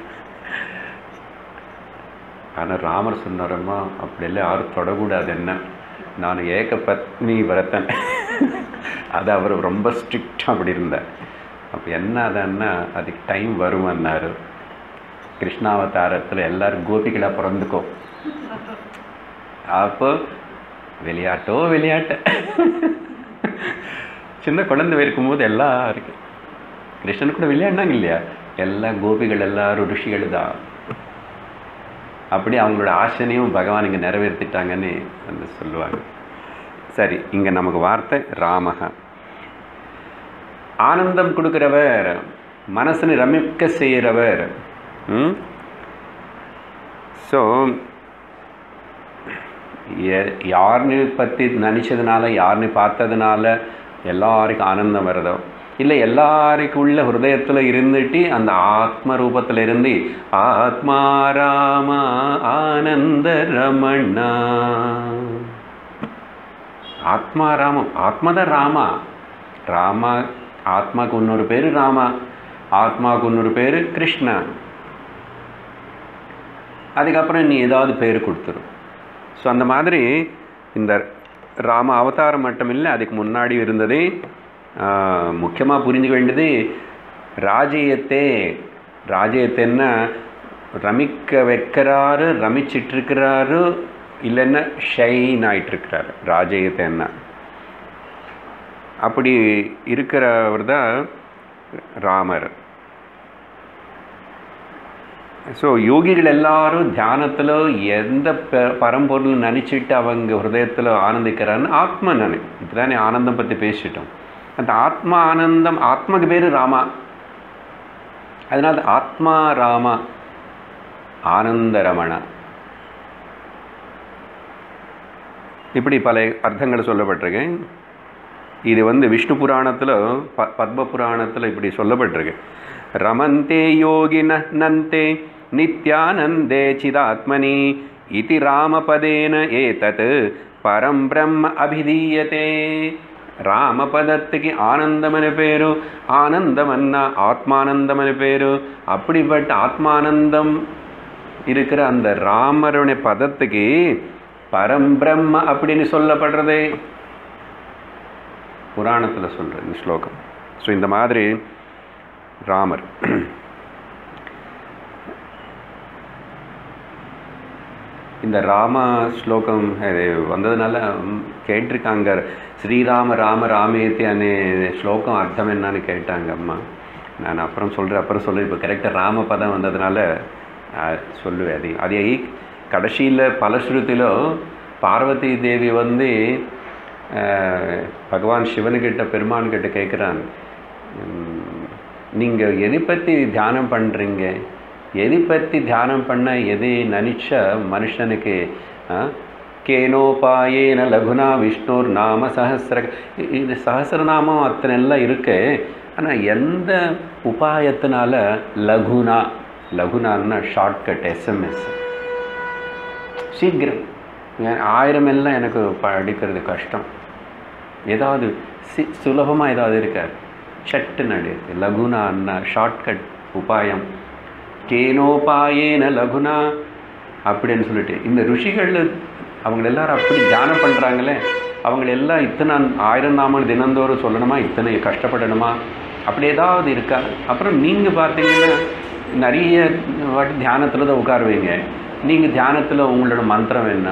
ஆனால் ராமர் சொன்னாரம்மா அப்படியெல்லாம் யாரும் தொடக்கூடாது என்ன நான் ஏக பத்னி வரத்தன் அது அவர் ரொம்ப ஸ்ட்ரிக்டாக அப்படி இருந்தார் அப்போ என்ன அதுன்னா அதுக்கு டைம் வருமன்னாரு கிருஷ்ணாவதாரத்தில் எல்லாரும் கோபிகளாக பிறந்துக்கோ அப்போ விளையாட்டோ விளையாட்டு சின்ன குழந்தை இருக்கும்போது எல்லாம் இருக்கு கிருஷ்ணன் கூட விளையாடினாங்க இல்லையா எல்லா கோபிகள் எல்லாரும் ருஷிகள் தான் அப்படி அவங்களோட ஆசனையும் பகவான் இங்கே நிறைவேற்றிட்டாங்கன்னு வந்து சொல்லுவாங்க சரி இங்கே நமக்கு வார்த்தை ராமக ஆனந்தம் கொடுக்குறவர் மனசனை ரமிக்க செய்கிறவர் ஸோ யாருன்னு பற்றி நினச்சதுனால யாருன்னு பார்த்ததுனால எல்லாருக்கும் ஆனந்தம் வருதோ இல்லை எல்லாருக்குள்ள ஹிருதயத்தில் இருந்துட்டு அந்த ஆத்ம ரூபத்தில் இருந்து ஆத்மா ராம ஆனந்த ரமணா ஆத்மா ராமம் ஆத்மதான் ராமா ராமா ஆத்மாக்கு இன்னொரு பேர் ராமா ஆத்மாவுக்கு இன்னொரு பேர் கிருஷ்ணா அதுக்கப்புறம் நீ ஏதாவது பேர் கொடுத்துரும் ஸோ அந்த மாதிரி இந்த ராம அவதாரம் மட்டும் இல்லை அதுக்கு முன்னாடி இருந்தது முக்கியமாக புரிஞ்சுக்க வேண்டியது ராஜ்யத்தே ராஜ்யத்தைன்னா ரமிக்க வைக்கிறாரு ரமிச்சிட்ருக்கிறாரு இல்லைன்னா ஷைன் ஆயிட்டிருக்கிறாரு ராஜ்யத்தைன்னா அப்படி இருக்கிறவர் தான் ராமர் ஸோ யோகிகள் எல்லாரும் தியானத்தில் எந்த ப பரம்பொருள் நினச்சிட்டு அவங்க ஹிருதயத்தில் ஆனந்திக்கிறான்னு ஆத்ம நினை இப்போதானே ஆனந்தம் பற்றி பேசிட்டோம் அந்த ஆத்மா ஆனந்தம் ஆத்மக்கு பேர் ராமா அதனால ஆத்மா ராமா ஆனந்த ரமணா இப்படி பல அர்த்தங்கள் சொல்லப்பட்டிருக்கு இது வந்து விஷ்ணு புராணத்தில் ப பத்ம புராணத்தில் இப்படி சொல்லப்பட்டிருக்கு ரமந்தே யோகின நந்தே நித்யானந்தே சிதாத்மனி இதி ராமபதேன ஏதத் பரம் பிரம்ம அபிதீயத்தே ராமபதத்துக்கு ஆனந்தமனு பேரு ஆனந்தமன்னா ஆத்மானந்தமனு பேரு அப்படிப்பட்ட ஆத்மானந்தம் இருக்கிற அந்த ராமருடைய பதத்துக்கு பரம்பிரம்ம அப்படின்னு சொல்லப்படுறதே புராணத்தில் சொல்கிற இந்த ஸ்லோகம் ஸோ இந்த மாதிரி ராமர் இந்த ராம ஸ்லோகம் இது வந்ததுனால ம், கேட்டிருக்காங்க ஸ்ரீராம ராம ராமேத்தி அனே ஸ்லோகம் அர்த்தம் என்னன்னு கேட்டாங்க அம்மா நான் அப்புறம் சொல்கிறேன் அப்புறம் சொல்கிறேன் இப்போ கரெக்டாக ராம பதம் வந்ததுனால நான் சொல்லுவேன் அதையும் அதே கடைசியில் பலஸ்ருதிలో பார்வதி தேவி வந்து அஹ், பகவான் சிவனுக்கிட்ட பெருமான்கிட்ட கேட்குறான் நீங்கள் எதை பற்றி தியானம் பண்ணுறீங்க எதை பற்றி தியானம் பண்ண எதை நினச்சா மனுஷனுக்கு ஆ, கேனோபாயேன லகுனா விஷ்ணுர் நாம சஹசிர இது சஹசிரநாமம் அத்தனை எல்லாம் இருக்கு ஆனால் எந்த உபாயத்தினால லகுனா லகுனான்னா ஷார்ட்கட் எஸ்எம்எஸ் சீக்கிரம் ஏன் ஆயிரம் எல்லாம் எனக்கு படிக்கிறது கஷ்டம் ஏதாவது சி சுலபமாக ஏதாவது இருக்காது சட்டு நடிருக்கு லகுனா அண்ணா ஷார்ட்கட் உபாயம் கேனோபாயேன லகுனா அப்படின்னு சொல்லிட்டு இந்த ருஷிகள் அவங்க எல்லாரும் அப்படி தியானம் பண்ணுறாங்களே அவங்க எல்லாம் இத்தனை ஆயிரம் நாமம் தினந்தோறும் சொல்லணுமா இத்தனை கஷ்டப்படணுமா அப்படி ஏதாவது இருக்கா அப்புறம் நீங்கள் பார்த்தீங்கன்னா நிறைய வாட்டி தியானத்தில் தான் உட்காருவீங்க நீங்கள் தியானத்தில் உங்களோட மந்திரம் என்ன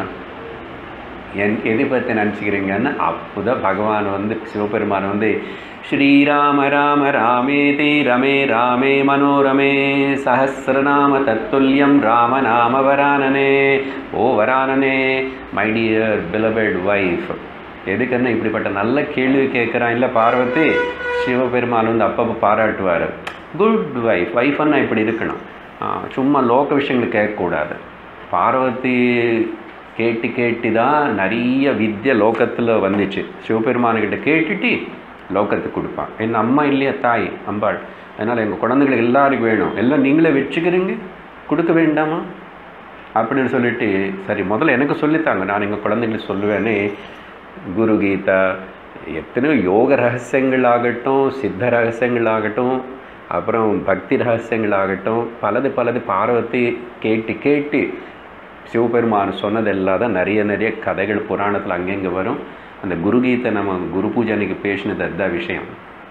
என் எதை பற்றி நினச்சிக்கிறீங்கன்னு அப்போதான் பகவான் வந்து சிவபெருமான் வந்து ஸ்ரீராம ராம ராமேதி ரமே ராமே மனோரமே சஹசிரநாம தத்துல்யம் ராம நாம வரானனே ஓ வரானனே மை டியர் பிலபெட் ஒய்ஃப் எதுக்குன்னா இப்படிப்பட்ட நல்ல கேள்வி கேட்குறான் இல்லை பார்வதி சிவபெருமான் வந்து அப்பப்போ பாராட்டுவார் குட் ஒய்ஃப் ஒய்ஃப்னா இப்படி இருக்கணும் ஆ, சும்மா லோக விஷயங்கள் கேட்கக்கூடாது பார்வதி கேட்டு கேட்டு தான் நிறைய வித்யை லோகத்தில் வந்துச்சு சிவபெருமானுக்கிட்ட கேட்டுட்டு லோகத்துக்கு கொடுப்பான் என் அம்மா இல்லையா தாய் அம்பாள் அதனால் எங்கள் குழந்தைகளுக்கு எல்லாருக்கும் வேணும் எல்லாம் நீங்களே வச்சுக்கிறீங்க கொடுக்க வேண்டாமா அப்படின்னு சொல்லிட்டு சரி முதல்ல எனக்கு சொல்லித்தாங்க நான் எங்கள் குழந்தைங்களுக்கு சொல்லுவேனே குரு கீதா எத்தனையோ யோக ரகசியங்கள் ஆகட்டும் சித்த ரகசியங்கள் ஆகட்டும் அப்புறம் பக்தி ரகசியங்கள் ஆகட்டும் பலது பலது பார்வதி கேட்டு கேட்டு சிவபெருமான் சொன்னதெல்லாம் தான் நிறைய நிறைய கதைகள் புராணத்தில் அங்கங்கே வரும் அந்த குருகீதை நம்ம குரு பூஜை அன்னைக்கு பேசினது அதுதான் விஷயம்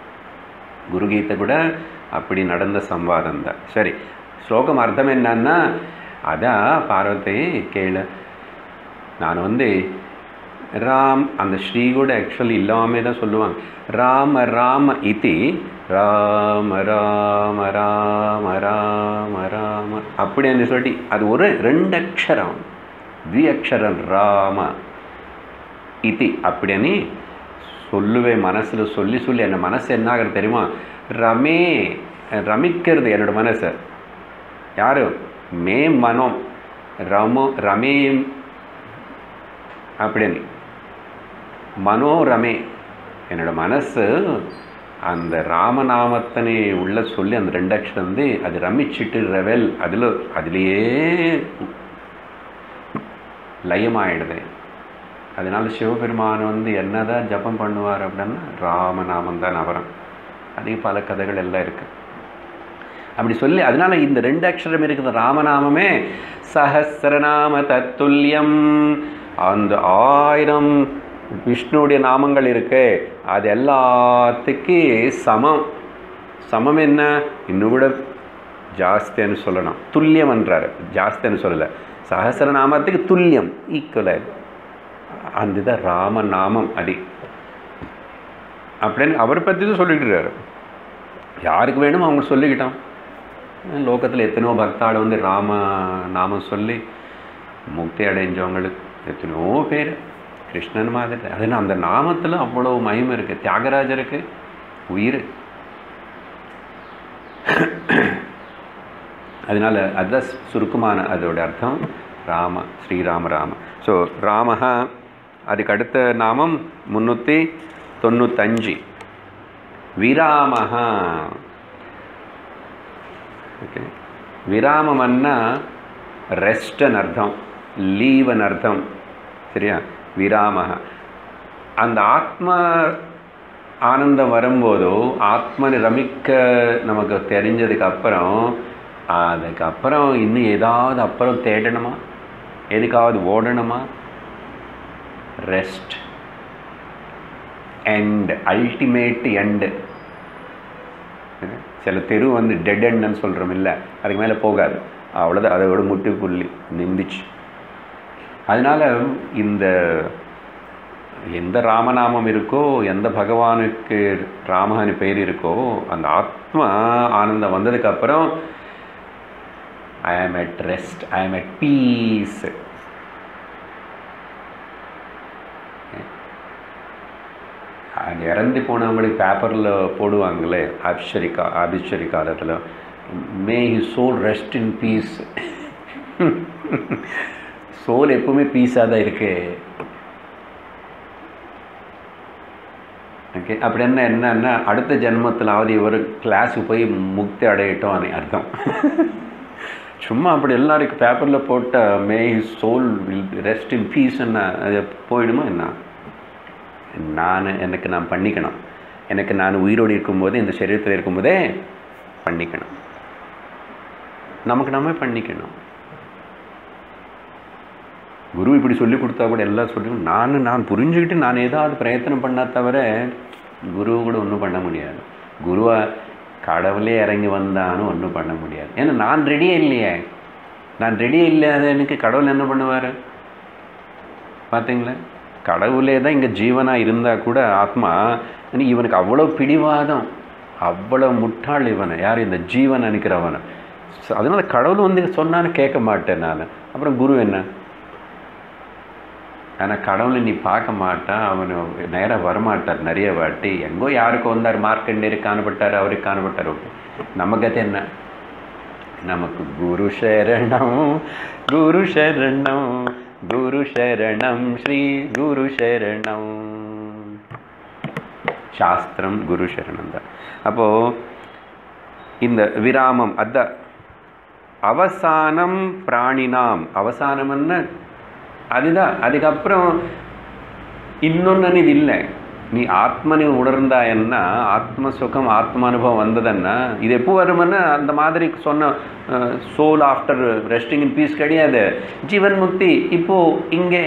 குருகீதை கூட அப்படி நடந்த சம்வாதம் தான் சரி ஸ்லோகம் அர்த்தம் என்னன்னா அதான் பார்வதி கேளு நான் வந்து ராம் அந்த ஸ்ரீ கூட ஆக்சுவலி இல்லாமே தான் சொல்லுவாங்க ராம ராம இதி ராம ராம ராம ராம ராம அப்படின்னு சொல்லி அது ஒரு ரெண்டு அக்ஷரம் த்வி அக்ஷரம் ராம இதி அப்படின்னு சொல்லுவேன் மனசில் சொல்லி சொல்லி என் மனசு என்ன ஆகுறது தெரியுமா ரமே ரமிக்கிறது என்னோட மனசை யாரு மே மனம் ரமோ ரமே அப்படின்னு மனோரமே என்னோட மனசு அந்த ராமநாமத்தனை உள்ள சொல்லி அந்த ரெண்டு அக்ஷரம் வந்து அது ரமிச்சிட்டு ரெவல் அதில் அதுலேயே லயமாயிடுது அதனால சிவபெருமான் வந்து என்னதான் ஜபம் பண்ணுவார் அப்படின்னா ராமநாமம் தான் அவரம் அதே பல கதைகள் எல்லாம் இருக்கு அப்படி சொல்லி அதனால இந்த ரெண்டு அக்ஷரம் இருக்கிற ராமநாமமே சஹசிரநாம தத்துல்யம் அந்த ஆயிரம் விஷ்ணுவுடைய நாமங்கள் இருக்கு அது எல்லாத்துக்கு சமம் சமம் என்ன இன்னும் கூட ஜாஸ்தின்னு சொல்லணும் துல்லியம்ன்றாரு ஜாஸ்தின்னு சொல்லலை சஹசிரநாமத்துக்கு துல்லியம் ஈக்குவலாக அந்த இதான் ராமநாமம் அது அப்படின்னு அவரை பற்றி தான் சொல்லிக்கிறாரு யாருக்கு வேணுமோ அவங்க சொல்லிக்கிட்டோம் லோகத்தில் எத்தனையோ பக்தாள் வந்து ராம நாமம் சொல்லி முக்தி அடைஞ்சவங்களுக்கு எத்தனையோ பேர் கிருஷ்ணன் மாதிரி அதுனா அந்த நாமத்தில் அவ்வளோ மகிமை இருக்குது தியாகராஜருக்கு உயிர் அதனால் அதுதான் சுருக்கமான அதோட அர்த்தம் ராம ஸ்ரீராம ராம ஸோ ராமஹா அதுக்கு அடுத்த நாமம் முந்நூற்றி தொண்ணூத்தஞ்சு விராமஹா ஓகே விராமம்னா ரெஸ்ட்னு அர்த்தம் லீவன் அர்த்தம் சரியா விராமஹ அந்த ஆத்ம ஆனந்தம் வரும்போதோ ஆத்மனை ரமிக்க நமக்கு தெரிஞ்சதுக்கு அப்புறம் அதுக்கப்புறம் இன்னும் ஏதாவது அப்புறம் தேடணுமா எதுக்காவது ஓடணுமா ரெஸ்ட் எண்ட் அல்டிமேட் எண்டு சில தெரு வந்து டெட் எண்டுன்னு சொல்கிறோம் இல்லை அதுக்கு மேலே போகாது அவ்வளோதான் அதோட முட்டுப்புள்ளி நிந்துச்சு அதனால் இந்த எந்த ராமநாமம் இருக்கோ எந்த பகவானுக்கு ராமஹானி பெயர் இருக்கோ அந்த ஆத்மா ஆனந்தம் வந்ததுக்கப்புறம் ஐ ஆம் அட் ரெஸ்ட் ஐ ஆம் அட் பீஸ் அது இறந்து போனவங்களுக்கு பேப்பரில் போடுவாங்களே ஆபிஷரிக்கா ஆபிஷரி காலத்தில் may he soul rest in peace soul எப்பவுமே பீஸாக தான் இருக்கு ஓகே அப்படி என்ன என்னன்னா அடுத்த ஜென்மத்திலாவது இவர் கிளாஸுக்கு போய் முக்தி அடையட்டும் அது அர்த்தம் சும்மா அப்படி எல்லாருக்கும் பேப்பரில் போட்ட may soul will rest in peace என்ன அது போயிடுமா என்ன நான் எனக்கு நான் பண்ணிக்கணும் எனக்கு நான் உயிரோடு இருக்கும்போது இந்த சரீரத்தில் இருக்கும்போதே பண்ணிக்கணும் நமக்கு நாமே பண்ணிக்கணும் குரு இப்படி சொல்லி கொடுத்தா கூட எல்லாம் சொல்லி நான் நான் புரிஞ்சுக்கிட்டு நான் ஏதாவது பிரயத்தனம் பண்ணா தவிர குரு கூட ஒன்றும் பண்ண முடியாது குருவா கடவுளே இறங்கி வந்தாலும் ஒன்றும் பண்ண முடியாது ஏன்னா நான் ரெடியே இல்லையே நான் ரெடியே இல்லாத எனக்கு கடவுள் என்ன பண்ணுவார் பார்த்தீங்களா கடவுளே தான் இங்கே ஜீவனாக இருந்தால் கூட ஆத்மா இவனுக்கு அவ்வளோ பிடிவாதம் அவ்வளோ முட்டாள் இவனை யார் இந்த ஜீவன் நினைக்கிறவனை அதனால கடவுள் வந்து சொன்னான்னு கேட்க மாட்டேன் நான் அப்புறம் குரு என்ன ஆனால் கடவுளை நீ பார்க்க மாட்டான் அவன் நேராக வரமாட்டார் நிறைய வாட்டி எங்கோ யாருக்கும் வந்தார் மார்க்கண்டேருக்கு காணப்பட்டார் அவருக்கு காணப்பட்டார் ஓகே நமக்கு என்ன நமக்கு குரு சரணம் குரு சரணம் குரு சரணம் ஸ்ரீ குரு சரணம் சாஸ்திரம் குரு சரணம் தான் அப்போது இந்த விராமம் அத அவசானம் பிராணினாம் அவசானம்னா அதுதான் அதுக்கப்புறம் இன்னொன்று இது இல்லை நீ ஆத்மனை உணர்ந்தாயன்னா ஆத்ம சுகம் ஆத்ம அனுபவம் வந்ததுன்னா இது எப்போ வருமன்னா அந்த மாதிரி சொன்ன soul after resting in peace கிடையாது ஜீவன் முக்தி இப்போ இங்கே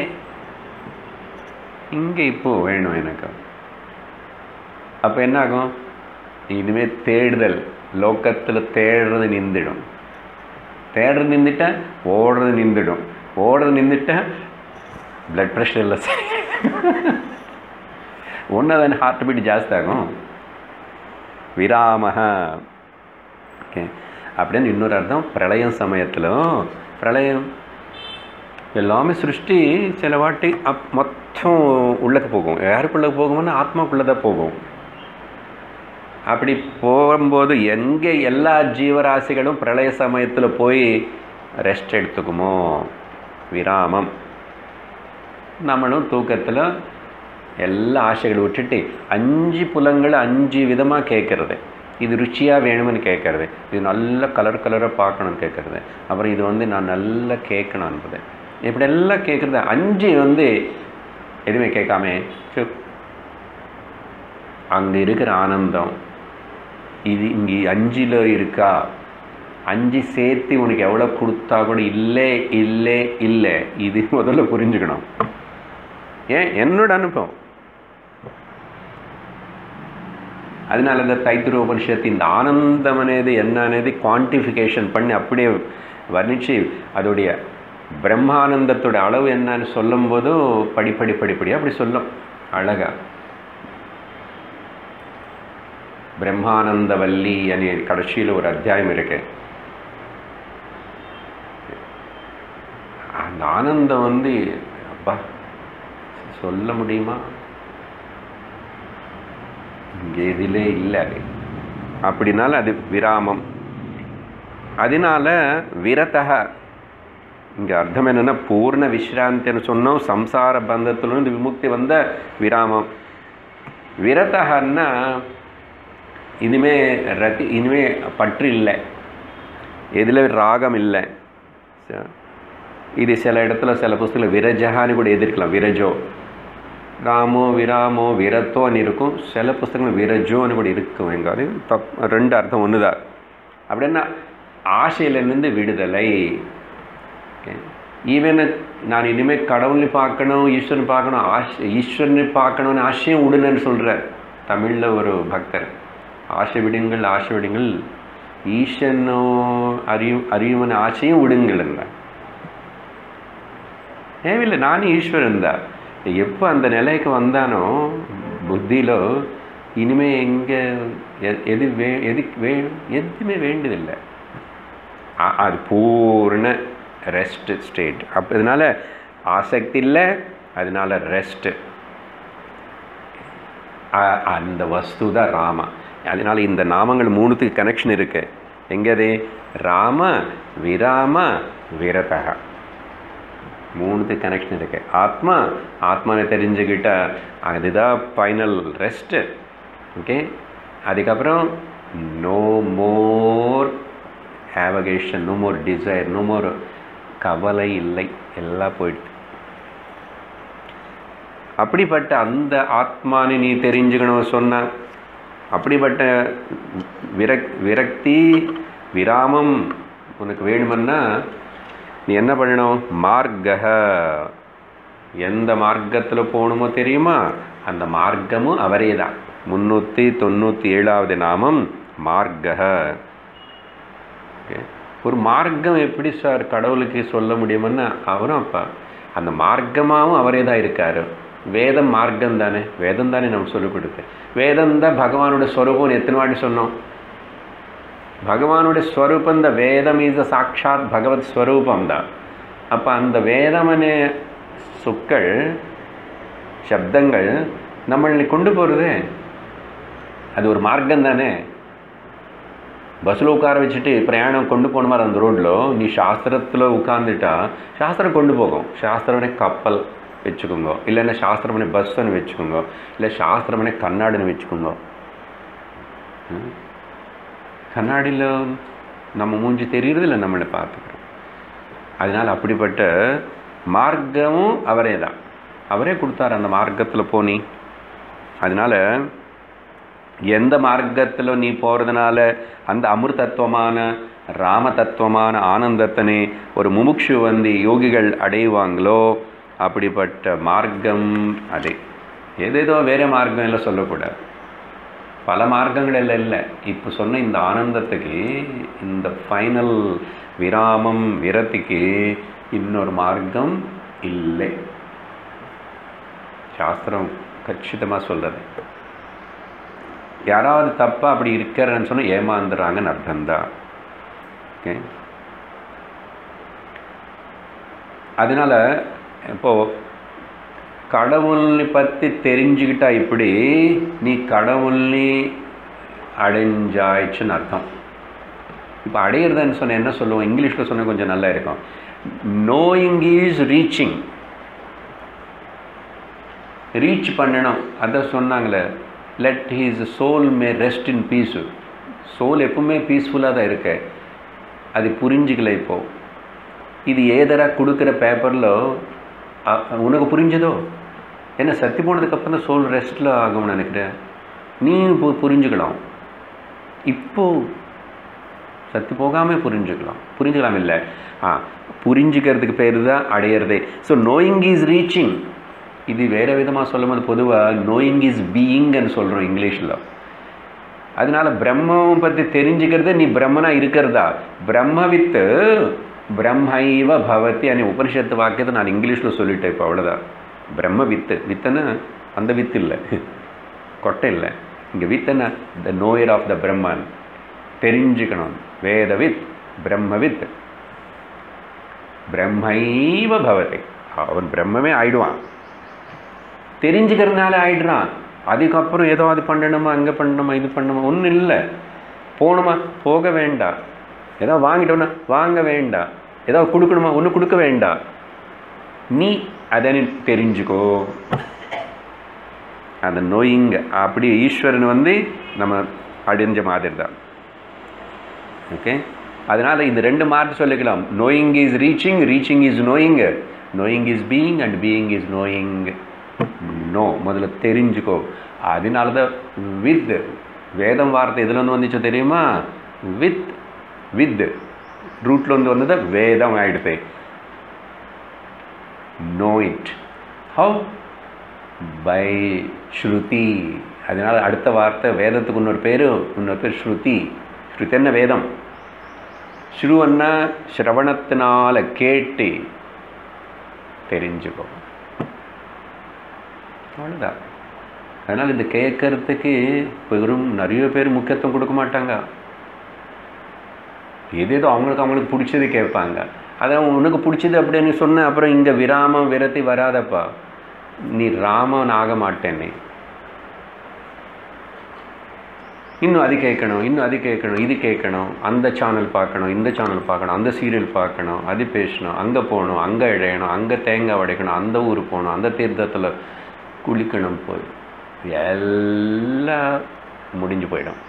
இங்கே இப்போ வேணும் எனக்கு அப்போ என்ன ஆகும் இனிமேல் தேடுதல் லோக்கத்தில் தேடுறது நின்றுடும் தேடுறது நின்றுட்டா ஓடுறது நின்றுடும் ஓடுறது நின்றுட்டா ಬ್ಲಡ್ ಪ್ರೆಷರ್ ಎಲ್ಲ ಸರಿ ஒன்றதான ஹார்ட் பீட் ஜாஸ்தி ஆகும் விராம ஓகே அப்படின்னு இன்னொரு அர்த்தம் பிரளயம் சமயத்திலும் பிரளயம் எல்லாமே சிருஷ்டி சில வாட்டி அப் மொத்தம் உள்ளக்கு போகும் யாருக்குள்ளே போகும்னா ஆத்மாக்குள்ளே தான் போகும் அப்படி போகும்போது எங்கே எல்லா ஜீவராசிகளும் பிரளய சமயத்தில் போய் ரெஸ்ட் எடுத்துக்குமோ விராமம் நம்மளும் தூக்கத்தில் எல்லா ஆசைகளை விட்டுட்டு அஞ்சு புலங்களை அஞ்சு விதமாக கேட்குறது இது ருச்சியாக வேணும்னு கேட்குறது இது நல்ல கலர் கலராக பார்க்கணும்னு கேட்குறது அப்புறம் இது வந்து நான் நல்லா கேட்கணுன்றது இப்படி எல்லாம் கேட்குறது அஞ்சு வந்து எதுவுமே கேட்காம சுப் அங்கே இருக்கிற ஆனந்தம் இது இங்கே அஞ்சில் இருக்கா அஞ்சு சேர்த்து உனக்கு எவ்வளோ கொடுத்தா கூட இல்லை இல்லை இல்லை இது முதல்ல புரிஞ்சுக்கணும் ஏன் என்னோட அனுபவம் அதனால இந்த தைத்திர உபனிஷத்து இந்த ஆனந்தம் అనేది என்ன అనేది குவான்டிஃபிகேஷன் பண்ணி அப்படியே வர்ணித்து அதோடைய பிரம்மானந்தத்தோட அளவு என்னன்னு சொல்லும்போது படிப்படி படிப்படியாக அப்படி சொல்லும் அழகா பிரம்மானந்தவல்லி அనే கடைசியில் ஒரு அத்தியாயம் இருக்கு அந்த ஆனந்தம் வந்து அப்பா சொல்ல முடியுமா இங்கே இதிலே இல்லை அது அப்படினால அது விராமம் அதனால விரதக இங்கே அர்த்தம் என்னென்னா பூர்ண விஸ்ராந்தின்னு சொன்னோம் சம்சார பந்தத்திலிருந்து விமுக்தி வந்த விராமம் விரதகன்னா இனிமே ரத்தி இனிமே பற்று இல்லை எதில் ராகம் இல்லை இது சில இடத்துல சில புஸ்தகத்தில் விரஜகான்னு கூட எதிர்க்கலாம் விரஜோ ராமோ விராமோ விரத்தோன்னு இருக்கும் சில புஸ்தகங்கள் விரஜோன்னு கூட இருக்கும் எங்காவது தப் ரெண்டு அர்த்தம் ஒன்று தான் அப்படின்னா ஆசையிலிருந்து விடுதலை ஈவன் நான் இனிமேல் கடவுளை பார்க்கணும் ஈஸ்வரன் பார்க்கணும் ஆசை ஈஸ்வரனை பார்க்கணும்னு ஆசையும் விடுனன்னு சொல்கிறார் தமிழில் ஒரு பக்தர் ஆசை விடுங்கள் ஆசை விடுங்கள் ஈஸ்வரனோ அறியும் அறியுமன ஆசையும் விடுங்கள் என்றார் ఏమిలే నాని ஈஸ்வரன் தான் எப்போ அந்த நிலைக்கு வந்தானோ புத்தியிலோ இனிமே எங்கே எது வே எதுக்கு வே எதுவுமே வேண்டியதில்லை அ- அது பூர்ண ரெஸ்ட் ஸ்டேட் அப்போ இதனால் ஆசக்தி இல்லை அதனால ரெஸ்ட்டு அந்த வஸ்து தான் ராம அதனால் இந்த நாமங்கள் மூணுத்துக்கு கனெக்ஷன் இருக்கு எங்கது ராம விராம விரதக மூணுத்துக்கு கனெக்ஷன் இருக்கு ஆத்மா ஆத்மாவை தெரிஞ்சுக்கிட்ட அதுதான் ஃபைனல் ரெஸ்ட்டு ஓகே அதுக்கப்புறம் நோ மோர் ஹேவகேஷன் no more desire no more கவலை இல்லை எல்லாம் போயிடுது அப்படிப்பட்ட அந்த ஆத்மானை நீ தெரிஞ்சுக்கணும் சொன்ன அப்படிப்பட்ட விரக் விரக்தி விராமம் உனக்கு வேணுமன்னா நீ என்ன பண்ணணும் மார்க்கக எந்த மார்க்கத்தில் போகணுமோ தெரியுமா அந்த மார்க்கமும் அவரே தான் முந்நூற்றி தொண்ணூற்றி ஏழாவது நாமம் மார்க்கக ஓகே ஒரு மார்க்கம் எப்படி சார் கடவுளுக்கு சொல்ல முடியுமன்னா அவரும் அப்பா அந்த மார்க்கமாகவும் அவரே தான் இருக்காரு வேதம் மார்க்கம் தானே வேதம் தானே நம்ம சொல்லிக் கொடுத்து வேதம் தான் பகவானோட ஸ்வரூபம் எத்தனை வாட்டி சொன்னோம் பகவானுடைய ஸ்வரூபம் தான் வேதம் இஸ் சாட்சாத் பகவத் ஸ்வரூபம் தான் அப்போ அந்த வேதமனே சொற்கள் சப்தங்கள் நம்மளை கொண்டு போகிறது அது ஒரு மார்க்கம் தானே பஸ்ஸில் உட்கார வச்சுட்டு பிரயாணம் கொண்டு போன மாதிரி அந்த ரோட்டில் நீ சாஸ்திரத்தில் உட்காந்துட்டா சாஸ்திரம் கொண்டு போகும் சாஸ்திரமனே கப்பல் வச்சுக்கோங்க இல்லைன்னா சாஸ்திரமனே பஸ்ஸுன்னு வச்சுக்கோங்க இல்லை சாஸ்திரமனே கண்ணாடின்னு வச்சுக்கோங்க ம். கண்ணாடியில் நம்ம மூஞ்சி தெரியுறது இல்லை நம்மளை பார்த்துக்கிறோம் அதனால் அப்படிப்பட்ட மார்க்கமும் அவரே தான் அவரே கொடுத்தார் அந்த மார்க்கத்தில் போனி அதனால் எந்த மார்க்கத்தில் நீ போகிறதுனால அந்த அமிர்தத்துவமான ராம தத்துவமான ஆனந்தத்தினை ஒரு முமுட்சு வந்து யோகிகள் அடைவாங்களோ அப்படிப்பட்ட மார்க்கம் அதே ஏதேதோ வேறு மார்க்கம் எல்லாம் சொல்லக்கூடாது பல மார்க்கங்கள் எல்லாம் இல்லை இப்போ சொன்ன இந்த ஆனந்தத்துக்கு இந்த ஃபைனல் விராமம் விரத்திக்கு இன்னொரு மார்க்கம் இல்லை சாஸ்திரம் கச்சிதமாக சொல்கிறது யாராவது தப்பாக அப்படி இருக்கிறன்னு சொன்னால் ஏமாந்துடுறாங்கன்னு அர்த்தம்தான் ஓகே அதனால் இப்போது கடவுளை பற்றி தெரிஞ்சுக்கிட்டா இப்படி நீ கடவுளை அடைஞ்சாயிடுச்சுன்னு அர்த்தம் இப்போ அடையிறதுன்னு சொன்ன என்ன சொல்லுவோம் இங்கிலீஷில் சொன்னால் கொஞ்சம் நல்லா இருக்கும் நோயிங் இஸ் ரீச்சிங் ரீச் பண்ணணும் அதான் சொன்னாங்களே let his soul may rest in peace soul எப்பவுமே பீஸ்ஃபுல்லாக தான் இருக்கு அது புரிஞ்சுக்கல இப்போ இது ஏதரா கொடுக்குற பேப்பரில் உனக்கு புரிஞ்சதோ என்ன சத்தி போனதுக்கப்புறம் தான் சோல் ரெஸ்ட்டில் ஆகும்னு நினைக்கிறேன் நீ இப்போ புரிஞ்சுக்கலாம் இப்போ சத்து போகாமல் புரிஞ்சுக்கலாம் புரிஞ்சுக்கலாம் இல்லை ஆ புரிஞ்சுக்கிறதுக்கு பேர் தான் அடையிறதே ஸோ நோயிங் இஸ் ரீச்சிங் இது வேறு விதமாக சொல்லும்போது பொதுவாக நோயிங் இஸ் பீயிங்னு சொல்கிறோம் இங்கிலீஷில் அதனால பிரம்மம் பற்றி தெரிஞ்சுக்கிறது நீ பிரம்மனா இருக்கிறதா பிரம்மவித்து பிரம்மைவ பவதி அனி உபனிஷத்து வாக்கியத்தை நான் இங்கிலீஷில் சொல்லிட்டேன் இப்போ அவ்வளோதான் பிரம்ம வித்து வித்துன்னா அந்த வித்து இல்லை கொட்டை இல்லை இங்கே வித்துன்னா த நோயர் ஆஃப் த பிரம்மன் தெரிஞ்சுக்கணும் வேதவித் பிரம்மவித் பிரம்மைவ பவதி அவன் பிரம்மமே ஆயிடுவான் தெரிஞ்சுக்கிறதுனால ஆயிடுறான் அதுக்கப்புறம் ஏதோ அது பண்ணணுமா அங்கே பண்ணணுமா இது பண்ணணுமா ஒன்றும் இல்லை போகணுமா போக வேண்டாம் ஏதோ வாங்கிட்டோம்னா வாங்க வேண்டாம் ஏதோ கொடுக்கணுமா ஒன்று கொடுக்க வேண்டாம் நீ அதை நீ தெரிஞ்சுக்கோ அந்த நோயிங்க அப்படி ஈஸ்வரன் வந்து நம்ம அடைஞ்ச மாதிரி தான் ஓகே அதனால் இந்த ரெண்டு மார்க் சொல்லிக்கலாம் knowing is reaching reaching is knowing knowing is being and being is knowing know முதல்ல தெரிஞ்சுக்கோ அதனால தான் வித் வேதம் வார்த்தை எதுல இருந்து வந்துச்சோ தெரியுமா வித் வித் ரூட்ல இருந்து வந்தது வேதம் ஆயிடுது நோ இட் ஹவு பை ஸ்ருதி அதனால அடுத்த வார்த்தை வேதத்துக்கு இன்னொரு பேர் இன்னொரு பேர் ஸ்ருதி ஸ்ருதி என்ன வேதம் ஸ்ருவன்னா ஸ்ரவணத்தினால கேட்டு தெரிஞ்சுக்கோ அவ்வளோதான் அதனால் இந்த கேட்கறதுக்கு வெறும் நிறைய பேர் முக்கியத்துவம் கொடுக்க மாட்டாங்க எது ஏதோ அவங்களுக்கு அவங்களுக்கு பிடிச்சது கேட்பாங்க அதான் உனக்கு பிடிச்சது அப்படின்னு சொன்ன அப்புறம் இங்கே விராமம் விரத்தி வராதப்பா நீ ராமன் ஆக மாட்டேனே இன்னும் அது கேட்கணும் இன்னும் அது கேட்கணும் இது கேட்கணும் அந்த சேனல் பார்க்கணும் இந்த சேனல் பார்க்கணும் அந்த சீரியல் பார்க்கணும் அது பேசணும் அங்கே போகணும் அங்கே இழையணும் அங்கே தேங்காய் உடைக்கணும் அந்த ஊர் போகணும் அந்த தீர்த்தத்தில் குளிக்கணும் போய் எல்லாம் முடிஞ்சு போயிடும்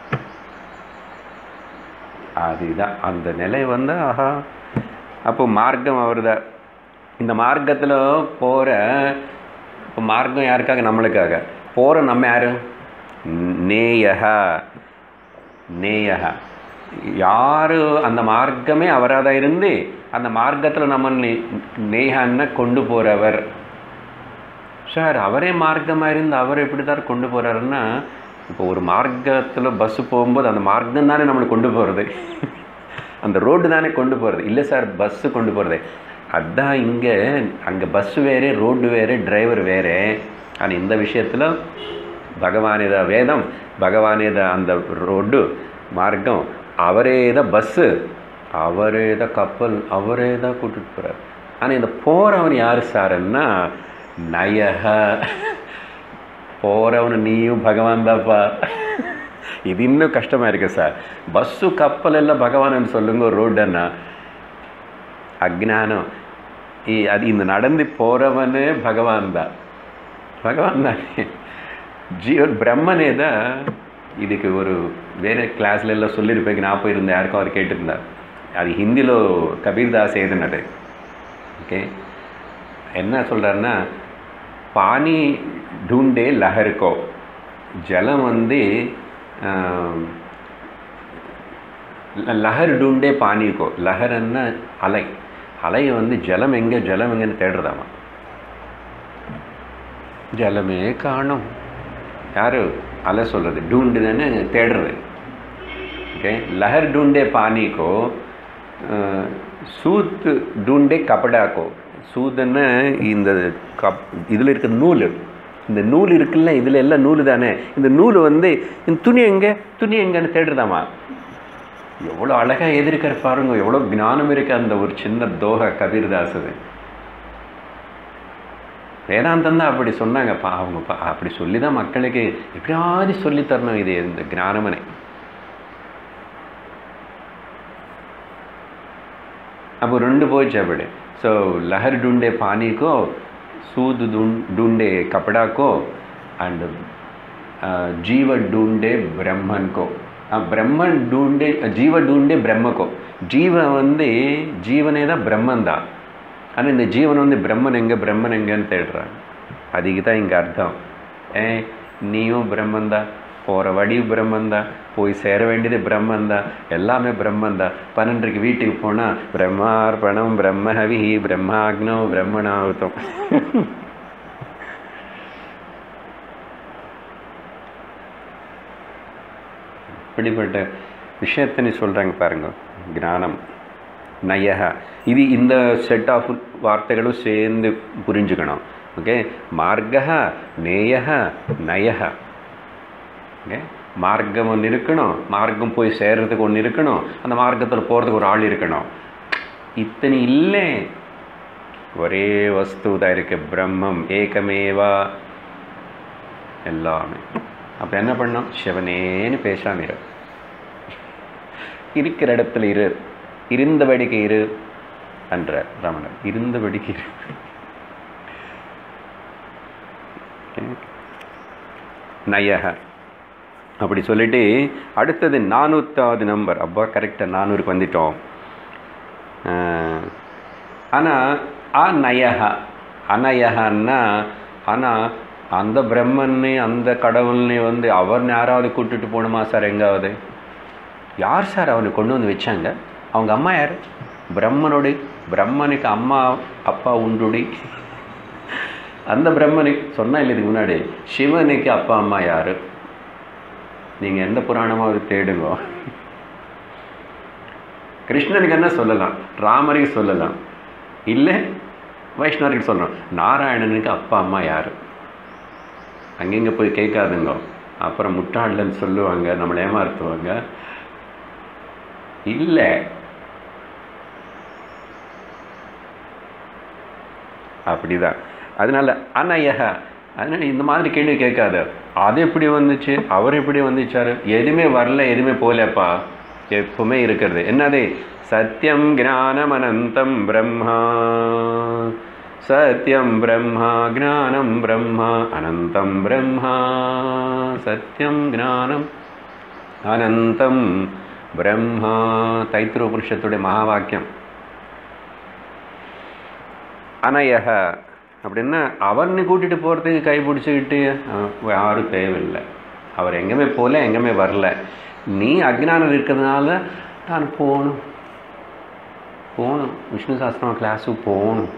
அதுதான் அந்த நிலை வந்து ஆஹா அப்போ மார்க்கம் அவர்தான் இந்த மார்க்கத்தில் போகிற இப்போ மார்க்கம் யாருக்காக நம்மளுக்காக போகிற நம்ம யாரு நேயக நேயக யார் அந்த மார்க்கமே அவராக தான் இருந்து அந்த மார்க்கத்தில் நம்ம நேஹான்னு கொண்டு போகிறவர் சார் அவரே மார்க்கமாக இருந்து அவர் எப்படி தான் கொண்டு போகிறாருன்னா இப்போ ஒரு மார்க்கத்தில் பஸ்ஸு போகும்போது அந்த மார்க்கம் தானே நம்மளை கொண்டு போகிறது அந்த ரோடு தானே கொண்டு போகிறது இல்லை சார் பஸ்ஸு கொண்டு போகிறது அதான் இங்கே அங்கே பஸ்ஸு வேறு ரோடு வேறு டிரைவர் வேறு ஆனால் இந்த விஷயத்தில் பகவானேத வேதம் பகவானேத அந்த ரோடு மார்க்கம் அவரே தான் பஸ்ஸு அவரே தான் கப்பல் அவரே தான் கூட்டிகிட்டு போகிறார் ஆனால் இந்த போகிறவன் யார் சாருன்னா நயக போகிறவனு நீயும் பகவான் தான்ப்பா இது இன்னும் கஷ்டமாக இருக்குது சார் பஸ்ஸு கப்பல் எல்லாம் பகவான் சொல்லுங்க ரோடுன்னா அஜ்ஞானம் அது இந்த நடந்து போகிறவனே பகவான் தான் பகவான் தானே ஜீவன் பிரம்மனே தான் இதுக்கு ஒரு வேறு கிளாஸ்ல எல்லாம் சொல்லியிருப்பேன் நான் போயிருந்தேன் யாருக்கும் அவர் கேட்டிருந்தார் அது ஹிந்திలో கபீர்தாஸ் எழுதினது ஓகே என்ன சொல்கிறாருன்னா பானி ढूंढे லஹர் கோ ஜலம் வந்து லஹர் ढूंढे பானி கோ லஹர்ன்னா அலை அலை வந்து ஜலம் எங்கே ஜலம் எங்கன்னு தேடுறதாமா ஜலமே காணும் யார் அலை சொல்கிறது டூண்டு தானே தேடுறது ஓகே லஹர் ढूंढे பானி கோ சூத் ढूंढे கபடா கோ சூதுன்னு இந்த கப் இதில் இருக்க நூல் இந்த நூல் இருக்குல்ல இதில் எல்லாம் நூல் தானே இந்த நூல் வந்து இந்த துணி எங்கே துணி எங்கன்னு தேடுறதாமா எவ்வளோ அழகாக எதிர்க்கிற பாருங்க எவ்வளோ ஞானம் இருக்கு அந்த ஒரு சின்ன தோகை கபீர்தாசது வேதாந்தம் தான் அப்படி சொன்னாங்கப்பா அவங்க பா அப்படி சொல்லி தான் மக்களுக்கு எப்படியாவது சொல்லி தரணும் இது இந்த ஞானமனை அப்போ ரெண்டு போயிடுச்சு அப்படி ஸோ லஹர் ढूंढे पानी को सूद ढूंढे कपड़ा को एंड जीव ढूंढे ब्रह्मन को பிரம்மன் டூண்டே ஜீவ டூண்டே பிரம்மக்கோ ஜீவன் வந்து ஜீவனே தான் பிரம்மன் தான் ஆனால் இந்த ஜீவன் வந்து பிரம்மன் எங்கே பிரம்மன் எங்கேன்னு தேடுறாங்க அதுக்கு தான் இங்கே அர்த்தம் ஏ நீயும் பிரம்மன் தான் போகிற வடி பிரம்மன் தான் போய் சேர வேண்டியது பிரம்மன் தான் எல்லாமே பிரம்மன் தான் பன்னெண்டுக்கு வீட்டுக்கு போனால் பிரம்மார்ப்பணம் பிரம்மஹவி பிரம்மாக்னோ பிரம்மணாவத்தம் இப்படிப்பட்ட விஷயத்தை நீ சொல்கிறாங்க பாருங்க ஞானம் நயக இது இந்த செட் ஆஃப் வார்த்தைகளும் சேர்ந்து புரிஞ்சுக்கணும் ஓகே மார்க்க நேய நயக ஓகே மார்க்கம் ஒன்று இருக்கணும் மார்க்கம் போய் சேர்றதுக்கு ஒன்று இருக்கணும் அந்த மார்க்கத்தில் போகிறதுக்கு ஒரு ஆள் இருக்கணும் இத்தனை இல்லை ஒரே வஸ்து தான் இருக்கு பிரம்மம் ஏகமேவா எல்லாமே அப்போ என்ன பண்ணோம் சிவனேன்னு பேசாம இரு இருக்கிற இடத்துல இரு இருந்தபடிக்கு இரு என்றார் ரமணர் இருந்தபடிக்கு இரு நயக அப்படி சொல்லிட்டு அடுத்தது நானூற்றாவது நம்பர் அப்பா கரெக்டாக நானூறுக்கு வந்துட்டோம் ஆனால் அநயக அநயகன்னா ஆனால் அந்த பிரம்மன்னு அந்த கடவுள்னு வந்து அவர்னு யாராவது கூட்டுட்டு போகணுமா சார் எங்காவது யார் சார் அவனை கொண்டு வந்து வச்சாங்க அவங்க அம்மா யார் பிரம்மனுடைய பிரம்மனுக்கு அம்மா அப்பா உண்டுடி அந்த பிரம்மனுக்கு சொன்னா இல்லை இதுக்கு முன்னாடி சிவனுக்கு அப்பா அம்மா யார் நீங்கள் எந்த புராணமாவது தேடுங்க கிருஷ்ணனுக்கு என்ன சொல்லலாம் ராமருக்கு சொல்லலாம் இல்லை வைஷ்ணவர்கள் சொல்கிறோம் நாராயணனுக்கு அப்பா அம்மா யார் அங்கங்கே போய் கேட்காதுங்க அப்புறம் முட்டாள்லன்னு சொல்லுவாங்க நம்மளை ஏமாத்துவாங்க இல்லை அப்படிதான் அதனால அனயக அதனால இந்த மாதிரி கேள்வி கேட்காத அது எப்படி வந்துச்சு அவர் எப்படி வந்துச்சாரு எதுவுமே வரல எதுவுமே போகலப்பா எப்பவுமே இருக்கிறது என்னது சத்தியம் ஞானம் அனந்தம் பிரம்மா சத்யம் பிரம்மா ஞானம் பிரம்மா அனந்தம் பிரம்மா சத்யம் ஞானம் அனந்தம் பிரம்மா தைத்திர உபனிஷத்துடைய மகா வாக்கியம் அனயக அப்படின்னா அவனை கூட்டிகிட்டு போகிறதுக்கு கை பிடிச்சிக்கிட்டு அஹ், யாரும் தேவையில்லை அவர் எங்கேயுமே போகல எங்கேயுமே வரல நீ அஜ்ஞானம் இருக்கிறதுனால நான் போகணும் போகணும் விஷ்ணு சாஸ்திரம் கிளாஸுக்கு போகணும்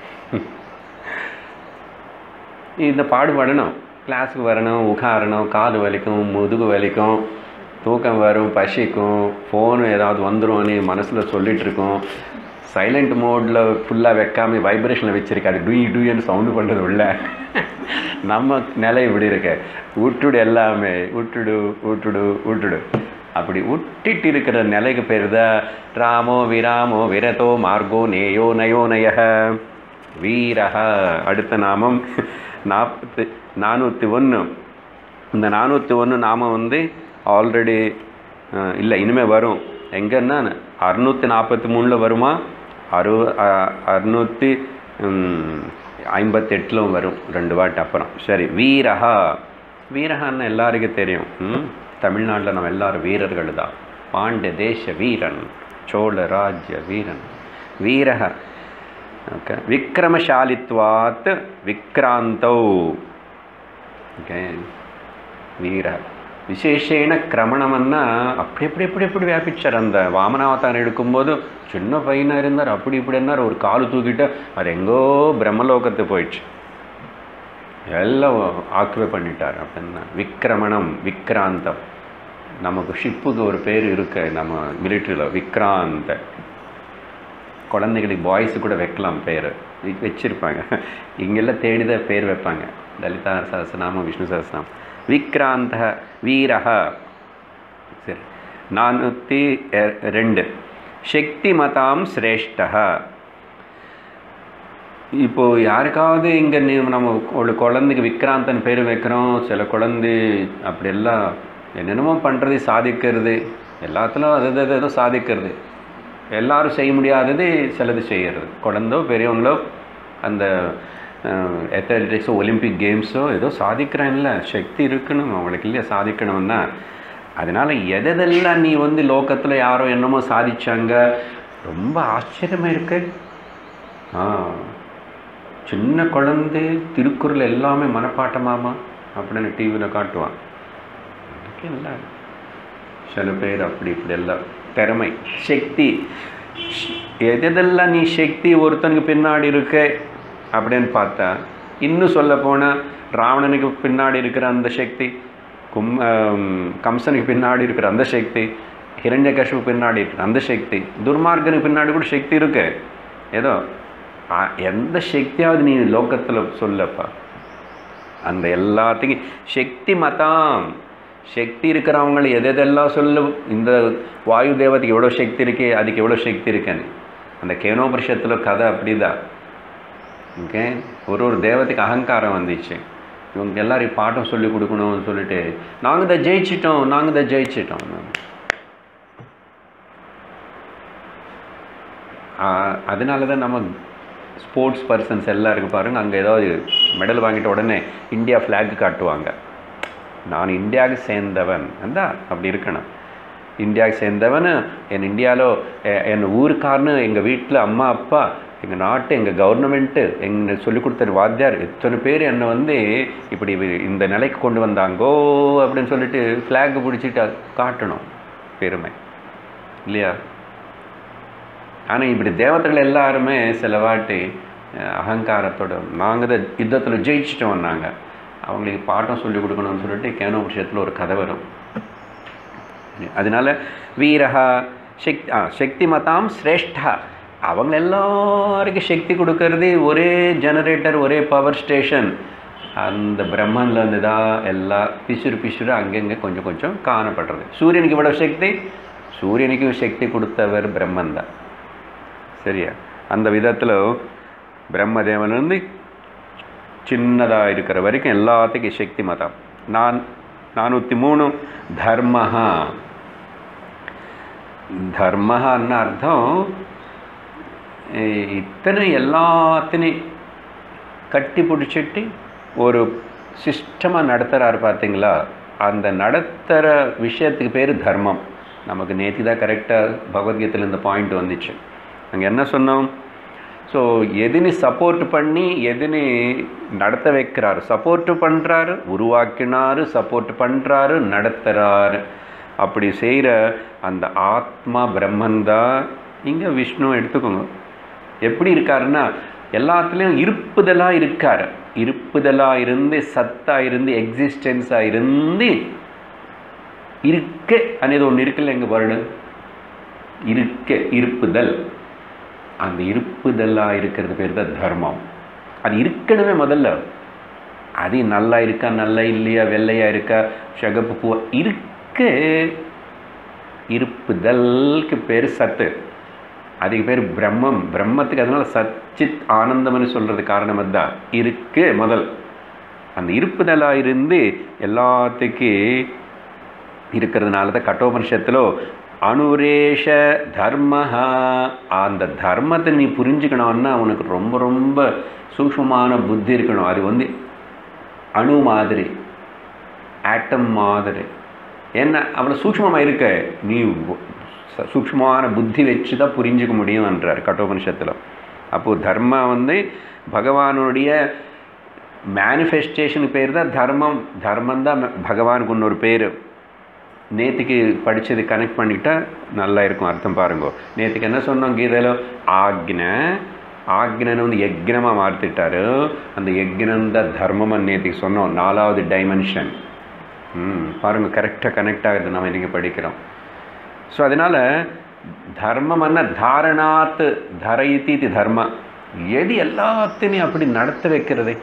இந்த பாடுபடணும் கிளாஸுக்கு வரணும் உட்காரணும் காது வலிக்கும் முதுகு வலிக்கும் தூக்கம் வரும் பசிக்கும் ஃபோனு ஏதாவது வந்துரும்னு மனசில் சொல்லிட்டு இருக்கோம் சைலண்ட் மோடில் ஃபுல்லாக வைக்காம வைப்ரேஷனில் வச்சிருக்கு அது டூய் டூயன்னு சவுண்டு பண்ணுறது உள்ள நம்ம நிலை இப்படி இருக்கு விட்டுடு எல்லாமே விட்டுடு விட்டுடு விட்டுடு அப்படி விட்டுட்டு இருக்கிற நிலைக்கு பேர் தான் ராமோ விராமோ விரதோ மார்கோ நேயோ நயோ நயக வீரக அடுத்த நாமம் நாற்பத்து நானூற்றி ஒன்று இந்த நானூற்றி ஒன்று நாமம் வந்து ஆல்ரெடி இல்லை இனிமேல் வரும் எங்கன்னா அறுநூற்றி நாற்பத்தி மூணில் வருமா அறு அ- அறுநூற்றி ஐம்பத்தெட்டிலும் வரும் ரெண்டு வாட்டி அப்புறம் சரி வீரஹா வீரஹான்னு எல்லாருக்கும் தெரியும் ம்? தமிழ்நாட்டில் நம்ம எல்லாரும் வீரர்கள் தான் பாண்டிய தேச வீரன் சோழ ராஜ்ய வீரன் வீரக ஓகே விக்ரமசாலித்வாத் விக்ராந்தௌ ஓகே வீர விசேஷேன கிரமணம்னா அப்படி எப்படி எப்படி எப்படி வியாபிச்சார் அந்த வாமனாவதாரம் எடுக்கும்போது சின்ன பையனாக இருந்தார் அப்படி இப்படி இருந்தார் ஒரு காலு தூக்கிட்டு அது எங்கோ பிரம்மலோகத்து போயிடுச்சு எல்லாம் ஆக்குவே பண்ணிட்டார் அப்படின்னா விக்ரமணம் விக்ராந்தம் நமக்கு ஷிப்புக்கு ஒரு பேர் இருக்கு நம்ம மிலிட்ரியில் விக்ராந்த குழந்தைகளுக்கு பாய்ஸு கூட வைக்கலாம் பேர் வச்சுருப்பாங்க இங்கெல்லாம் தேடிதான் பேர் வைப்பாங்க லலிதா சஹஸ்ரநாமம் விஷ்ணு சஹஸ்ரநாமம் விக்ராந்த வீரக சரி நானூற்றி ரெண்டு சக்தி மதாம் சிரேஷ்டா இப்போ யாருக்காவது இங்கே நீ நம்ம ஒரு குழந்தைக்கு விக்ராந்தன் பேர் வைக்கிறோம் சில குழந்தை அப்படியெல்லாம் என்னென்னமோ பண்ணுறது சாதிக்கிறது எல்லாத்துலையும் அது அது ஏதோ சாதிக்கிறது எல்லாரும் செய்ய முடியாதது சிலது செய்கிறது குழந்தோ பெரியவங்களோ அந்த அத்லெட்டிக்ஸோ ஒலிம்பிக் கேம்ஸோ ஏதோ சாதிக்கிறான்ல சக்தி இருக்கணும் அவங்களுக்கு இல்லையா சாதிக்கணும்னா அதனால் எதெல்லாம் நீ வந்து லோகத்தில் யாரோ என்னமோ சாதிச்சாங்க ரொம்ப ஆச்சரியமாக இருக்கு ஆ சின்ன குழந்தை திருக்குறள் எல்லாமே மனப்பாட்டமாமா அப்படின்னு டிவியில் காட்டுவான் எனக்கு இல்லை சில பேர் அப்படி இப்படி எல்லாம் திறமை சக்தி எதெல்லாம் நீ சக்தி ஒருத்தனுக்கு பின்னாடி இருக்க அப்படின்னு பார்த்தா இன்னும் சொல்ல போனால் ராவணனுக்கு பின்னாடி இருக்கிற அந்த சக்தி கும் ஆம், கம்சனுக்கு பின்னாடி இருக்கிற அந்த சக்தி ஹிரண்யகஷுக்கு பின்னாடி இருக்கிற அந்த சக்தி துர்மார்கனுக்கு பின்னாடி கூட சக்தி இருக்கு ஏதோ ஆ, எந்த சக்தியாவது நீ லோகத்தில் சொல்லப்பா அந்த எல்லாத்துக்கும் சக்தி மதம் சக்தி இருக்கிறவங்களை எது எதெல்லாம் சொல்ல இந்த வாயு தேவதைக்கு எவ்வளோ சக்தி இருக்கு அதுக்கு எவ்வளோ சக்தி இருக்குன்னு அந்த கேனோபரிஷத்தில் கதை அப்படிதான் ஓகே ஒரு ஒரு தேவதைக்கு அகங்காரம் வந்துச்சு இவங்க எல்லாரையும் பாட்டம் சொல்லி கொடுக்கணும்னு சொல்லிட்டு நாங்கள் இதை ஜெயிச்சிட்டோம் நாங்கள் இதை ஜெயிச்சிட்டோம் ஆஹ் அதனால தான் நம்ம ஸ்போர்ட்ஸ் பர்சன்ஸ் எல்லாம் இருக்கு பாருங்க அங்கே ஏதாவது மெடல் வாங்கிட்ட உடனே இந்தியா ஃப்ளாக் காட்டுவாங்க நான் இந்தியாவுக்கு சேர்ந்தவன் அந்தா அப்படி இருக்கணும் இந்தியாவுக்கு சேர்ந்தவன் என் இந்தியாவில் என் ஊருக்காரனு எங்கள் வீட்டில் அம்மா அப்பா எங்கள் நாட்டு எங்கள் கவர்மெண்ட்டு எங்க சொல்லிக் கொடுத்த வாத்தியார் எத்தனை பேர் என்னை வந்து இப்படி வி- இந்த நிலைக்கு கொண்டு வந்தாங்கோ அப்படின்னு சொல்லிட்டு ஃப்ளாக் பிடிச்சிட்டு காட்டணும் பெருமை இல்லையா ஆனால் இப்படி தேவதைகள் எல்லாருமே சில வாட்டி அஹ், அகங்காரத்தோட நாங்கள் தான் யுத்தத்தில் ஜெயிச்சிட்டோம் நாங்கள் அவங்களுக்கு பாட்டம் சொல்லி கொடுக்கணும்னு சொல்லிட்டு கேனோ விஷயத்தில் ஒரு கதை வரும் அதனால வீரஹா சக்தி ஆ சக்தி மதாம் சிரேஷ்டா அவங்க எல்லாருக்கும் சக்தி கொடுக்கறது ஒரே ஜெனரேட்டர் ஒரே பவர் ஸ்டேஷன் அந்த பிரம்மன்லேருந்து தான் எல்லா பிசுறு பிசுறு அங்கங்கே கொஞ்சம் கொஞ்சம் காணப்படுறது சூரியனுக்கு இவ்வளோ சக்தி சூரியனுக்கும் சக்தி கொடுத்தவர் பிரம்மன் தான் சரியா அந்த விதத்தில் பிரம்மதேவன் வந்து சின்னதாக இருக்கிற வரைக்கும் எல்லாத்துக்கும் சக்தி மதம் நான் நானூற்றி மூணு தர்மஹா தர்மஹான்னு அர்த்தம் இத்தனை எல்லாத்தினையும் கட்டி பிடிச்சிட்டு ஒரு சிஸ்டமாக நடத்துகிறாரு பார்த்தீங்களா அந்த நடத்துகிற விஷயத்துக்கு பேர் தர்மம் நமக்கு நேற்று தான் கரெக்டாக பகவத்கீதையில் இந்த பாயிண்ட் வந்துச்சு அங்கே என்ன சொன்னோம் ஸோ எதுனி சப்போர்ட் பண்ணி எதுனி நடத்த வைக்கிறாரு சப்போர்ட் பண்ணுறாரு உருவாக்கினாரு சப்போர்ட் பண்ணுறாரு நடத்துகிறாரு அப்படி செய்கிற அந்த ஆத்மா பிரம்மன் தான் இங்கே விஷ்ணு எடுத்துக்கோங்க எப்படி இருக்காருன்னா எல்லாத்துலேயும் இருப்புதலாக இருக்கார் இருப்புதலாக இருந்து சத்தாக இருந்து எக்ஸிஸ்டன்ஸாக இருந்து இருக்க అనేది ஒன்று இருக்குல்ல எங்கள் வருடம் இருக்க இருப்புதல் அந்த இருப்புதலாக இருக்கிறது பேர் தான் தர்மம் அது இருக்கணுமே முதல்ல அது நல்லா இருக்கா நல்லா இல்லையா வெள்ளையா இருக்கா சிகப்பு பூவா இருக்க இருப்புதலுக்கு பேர் சத்து அதுக்கு பேர் பிரம்மம் பிரம்மத்துக்கு அதனால சச்சித் ஆனந்தம்னு சொல்கிறது காரணம் அதுதான் இருக்கு முதல் அந்த இருப்புதலாக இருந்து எல்லாத்துக்கு இருக்கிறதுனால தான் கட்டோபனிஷத்தில் அனுரேஷ தர்மஹா அந்த தர்மத்தை நீ புரிஞ்சுக்கணும்னா உனக்கு ரொம்ப ரொம்ப சூக்ஷ்மமான புத்தி இருக்கணும் அது வந்து அணு மாதிரி ஆட்டம் மாதிரி என்ன அவ்வளோ சூக்ஷ்மமாக இருக்க நீ சூக்ஷ்மமான புத்தி வச்சு தான் புரிஞ்சுக்க முடியும்ன்றார் கட்டோபனிஷத்தில் அப்போது தர்மா வந்து பகவானுடைய மேனிஃபெஸ்டேஷனுக்கு பேர் தான் தர்மம் தர்மம் தான் பகவானுக்கு இன்னொரு பேர் நேற்றுக்கு படித்தது கனெக்ட் பண்ணிக்கிட்டா நல்லா இருக்கும் அர்த்தம் பாருங்க நேற்றுக்கு என்ன சொன்னோம் கீதையில் ஆக்ன ஆக்னனை வந்து யக்னமாக மாற்றிட்டாரு அந்த யக்னம் தான் தர்மம்னு நேற்றுக்கு சொன்னோம் நாலாவது டைமென்ஷன் ம் பாருங்கள் கரெக்டாக கனெக்ட் ஆகுது நம்ம இன்றைக்கி படிக்கிறோம் ஸோ அதனால் தர்மம்னா தாரணாத் தரயித்தி இது தர்ம எது எல்லாத்தையும் அப்படி நடத்த வைக்கிறது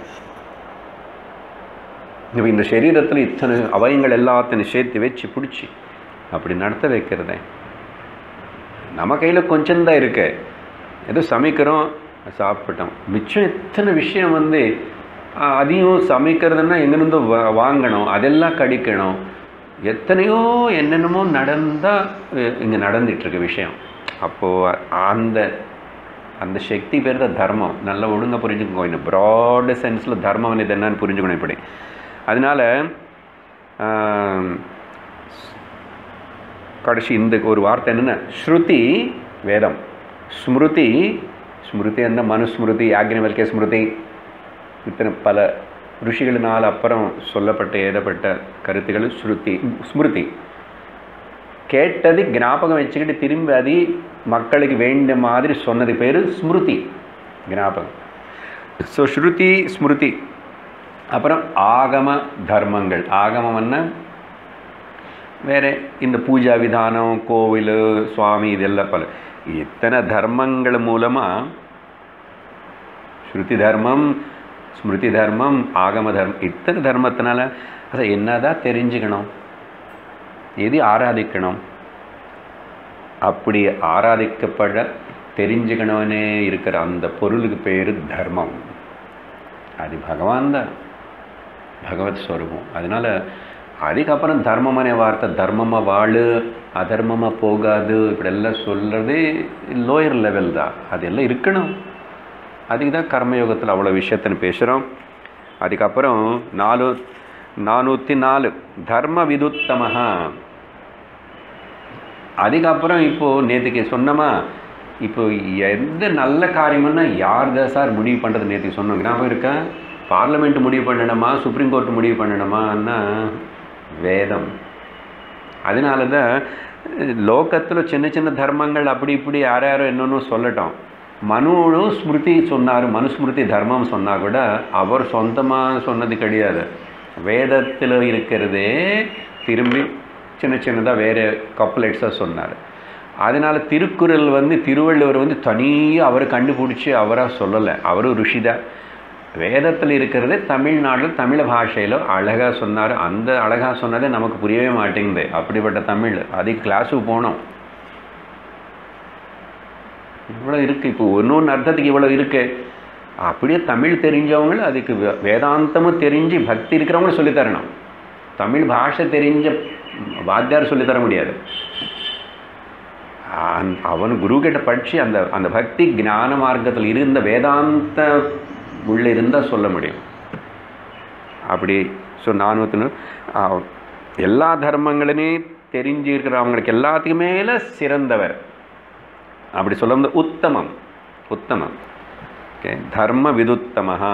இப்போ இந்த சரீரத்தில் இத்தனை அவயங்கள் எல்லாத்தையும் சேர்த்து வச்சு பிடிச்சி அப்படி நடத்த வைக்கிறதே நம்ம கையில் கொஞ்சம்தான் இருக்கு ஏதோ சமைக்கிறோம் சாப்பிட்டோம் மிச்சம் எத்தனை விஷயம் வந்து அதையும் சமைக்கிறதுன்னா எங்கேருந்து வா வாங்கணும் அதெல்லாம் கடிக்கணும் எத்தனையோ என்னென்னமோ நடந்தால் இங்கே நடந்துகிட்ருக்கு விஷயம் அப்போது அந்த அந்த சக்தி பேர் தான் தர்மம் நல்லா ஒழுங்காக புரிஞ்சுக்கோங்க இந்த ப்ராடு சென்ஸில் தர்மம் இது என்னன்னு புரிஞ்சுக்கணும் இப்படி அதனால் கடைசி இந்த ஒரு வார்த்தை என்னென்ன ஸ்ருதி வேதம் ஸ்மிருதி ஸ்மிருதி என்ன மனுஸ்மிருதி யாக்னிவல்கே ஸ்மிருதி இத்தனை பல ருஷிகளினால் அப்புறம் சொல்லப்பட்ட ஏதப்பட்ட கருத்துக்கள் ஸ்ருதி ஸ்மிருதி கேட்டது ஞாபகம் வச்சுக்கிட்டு திரும்பி அது மக்களுக்கு வேண்டிய மாதிரி சொன்னது பேர் ஸ்மிருதி ஞாபகம் ஸோ ஸ்ருதி ஸ்மிருதி அப்புறம் ஆகம தர்மங்கள் ஆகமம்னா வேறு இந்த பூஜா விதானம் கோவில் சுவாமி இதெல்லாம் பல இத்தனை தர்மங்கள் மூலமாக ஸ்ருதி தர்மம் ஸ்மிருதி தர்மம் ஆகம தர்மம் இத்தனை தர்மத்தினால அதை என்னதான் தெரிஞ்சுக்கணும் எது ஆராதிக்கணும் அப்படி ஆராதிக்கப்பட தெரிஞ்சுக்கணும்னே இருக்கிற அந்த பொருளுக்கு பேர் தர்மம் அது பகவான் தான் பகவத் ஸ்வரூபம் அதனால் அதுக்கப்புறம் தர்மமான வார்த்தை தர்மமாக வாழு அதர்மமாக போகாது இப்படியெல்லாம் சொல்கிறது லோயர் லெவல் தான் அதெல்லாம் இருக்கணும் அதுக்கு தான் கர்மயோகத்தில் அவ்வளோ விஷயத்தின்னு பேசுகிறோம் அதுக்கப்புறம் நாலு நானூற்றி நாலு தர்ம விதுத்தமஹா அதுக்கப்புறம் இப்போது நேற்றுக்கு சொன்னோமா இப்போ எந்த நல்ல காரியம்னா யார் தான் சார் முடிவு பண்ணுறது நேற்றுக்கு சொன்னோம் ஞாபகம் இருக்கா பார்லமெண்ட் முடிவு பண்ணணுமா சுப்ரீம் கோர்ட் முடிவு பண்ணணுமான்னா வேதம் அதனால தான் லோகத்தில் சின்ன சின்ன தர்மங்கள் அப்படி இப்படி யார் யாரோ என்னன்னு சொல்லட்டோம் மனுவும் ஸ்மிருதி சொன்னார் மனுஸ்மிருதி தர்மம் சொன்னால் கூட அவர் சொந்தமாக சொன்னது கிடையாது வேதத்தில் இருக்கிறதே திரும்பி சின்ன சின்னதாக வேறு கப்பலேட்ஸாக சொன்னார் அதனால் திருக்குறள் வந்து திருவள்ளுவர் வந்து தனியாக அவர் கண்டுபிடிச்சி அவராக சொல்லலை அவரும் ருஷிதான் வேதத்தில் இருக்கிறது தமிழ்நாட்டில் தமிழ் பாஷையில் அழகாக சொன்னார் அந்த அழகாக சொன்னதே நமக்கு புரியவே மாட்டேங்குது அப்படிப்பட்ட தமிழ் அதுக்கு கிளாஸுக்கு போனோம் இவ்வளோ இருக்குது இப்போ ஒன்று அர்த்தத்துக்கு இவ்வளோ இருக்கு அப்படியே தமிழ் தெரிஞ்சவங்களும் அதுக்கு வே- வேதாந்தமும் தெரிஞ்சு பக்தி இருக்கிறவங்களும் சொல்லித் தரணும் தமிழ் பாஷை தெரிஞ்ச வாத்தியார் சொல்லித் தர முடியாது அந்- அவன் குரு கிட்ட படித்து அந்த அந்த பக்தி ஞான மார்க்கத்தில் இருந்த வேதாந்த உள்ள இருந்தால் சொல்ல முடியும் அப்படி ஸோ நானூற்றி எல்லா தர்மங்களுமே தெரிஞ்சு இருக்கிறவங்களுக்கு எல்லாத்துக்கும் மேலே சிறந்தவர் அப்படி சொல்ல வந்து உத்தமம் உத்தமம் ஓகே தர்ம விதுத்தமஹா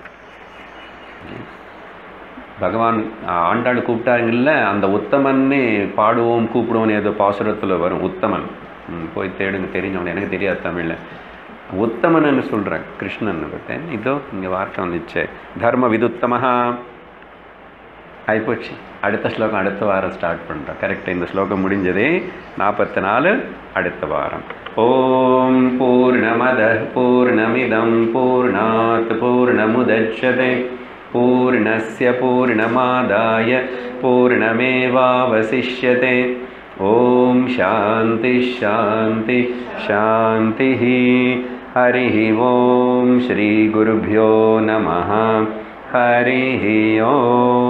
பகவான் ஆண்டாள் கூப்பிட்டாங்கல்ல அந்த உத்தமன்னே பாடுவோம் கூப்பிடுவோம் ஏதோ பாசுரத்தில் வரும் உத்தமன் ம், போய் தேடுங்க தெரிஞ்சவன் எனக்கு தெரியாது தமிழில் உத்தமன்னு சொல்கிறேன் கிருஷ்ணன் பார்த்தேன் இதோ இங்கே வார்த்தை வந்துச்சு தர்ம விதுத்தமஹா ஆயிப்போச்சு அடுத்த ஸ்லோகம் அடுத்த வாரம் ஸ்டார்ட் பண்ணுறோம் கரெக்டாக இந்த ஸ்லோகம் முடிஞ்சதே நாற்பத்தி நாலு அடுத்த வாரம் ஓம் பூர்ணமத பூர்ணமிதம் பூர்ணாத் பூர்ணமுதட்சதே பூர்ணஸ்ய பூர்ணமாதாய பூர்ணமேவாவசிஷ்யதே ஓம் சாந்தி ஷாந்தி ஷாந்தி हरिः ॐ श्रीगुरुभ्यो नमः हरिः ॐ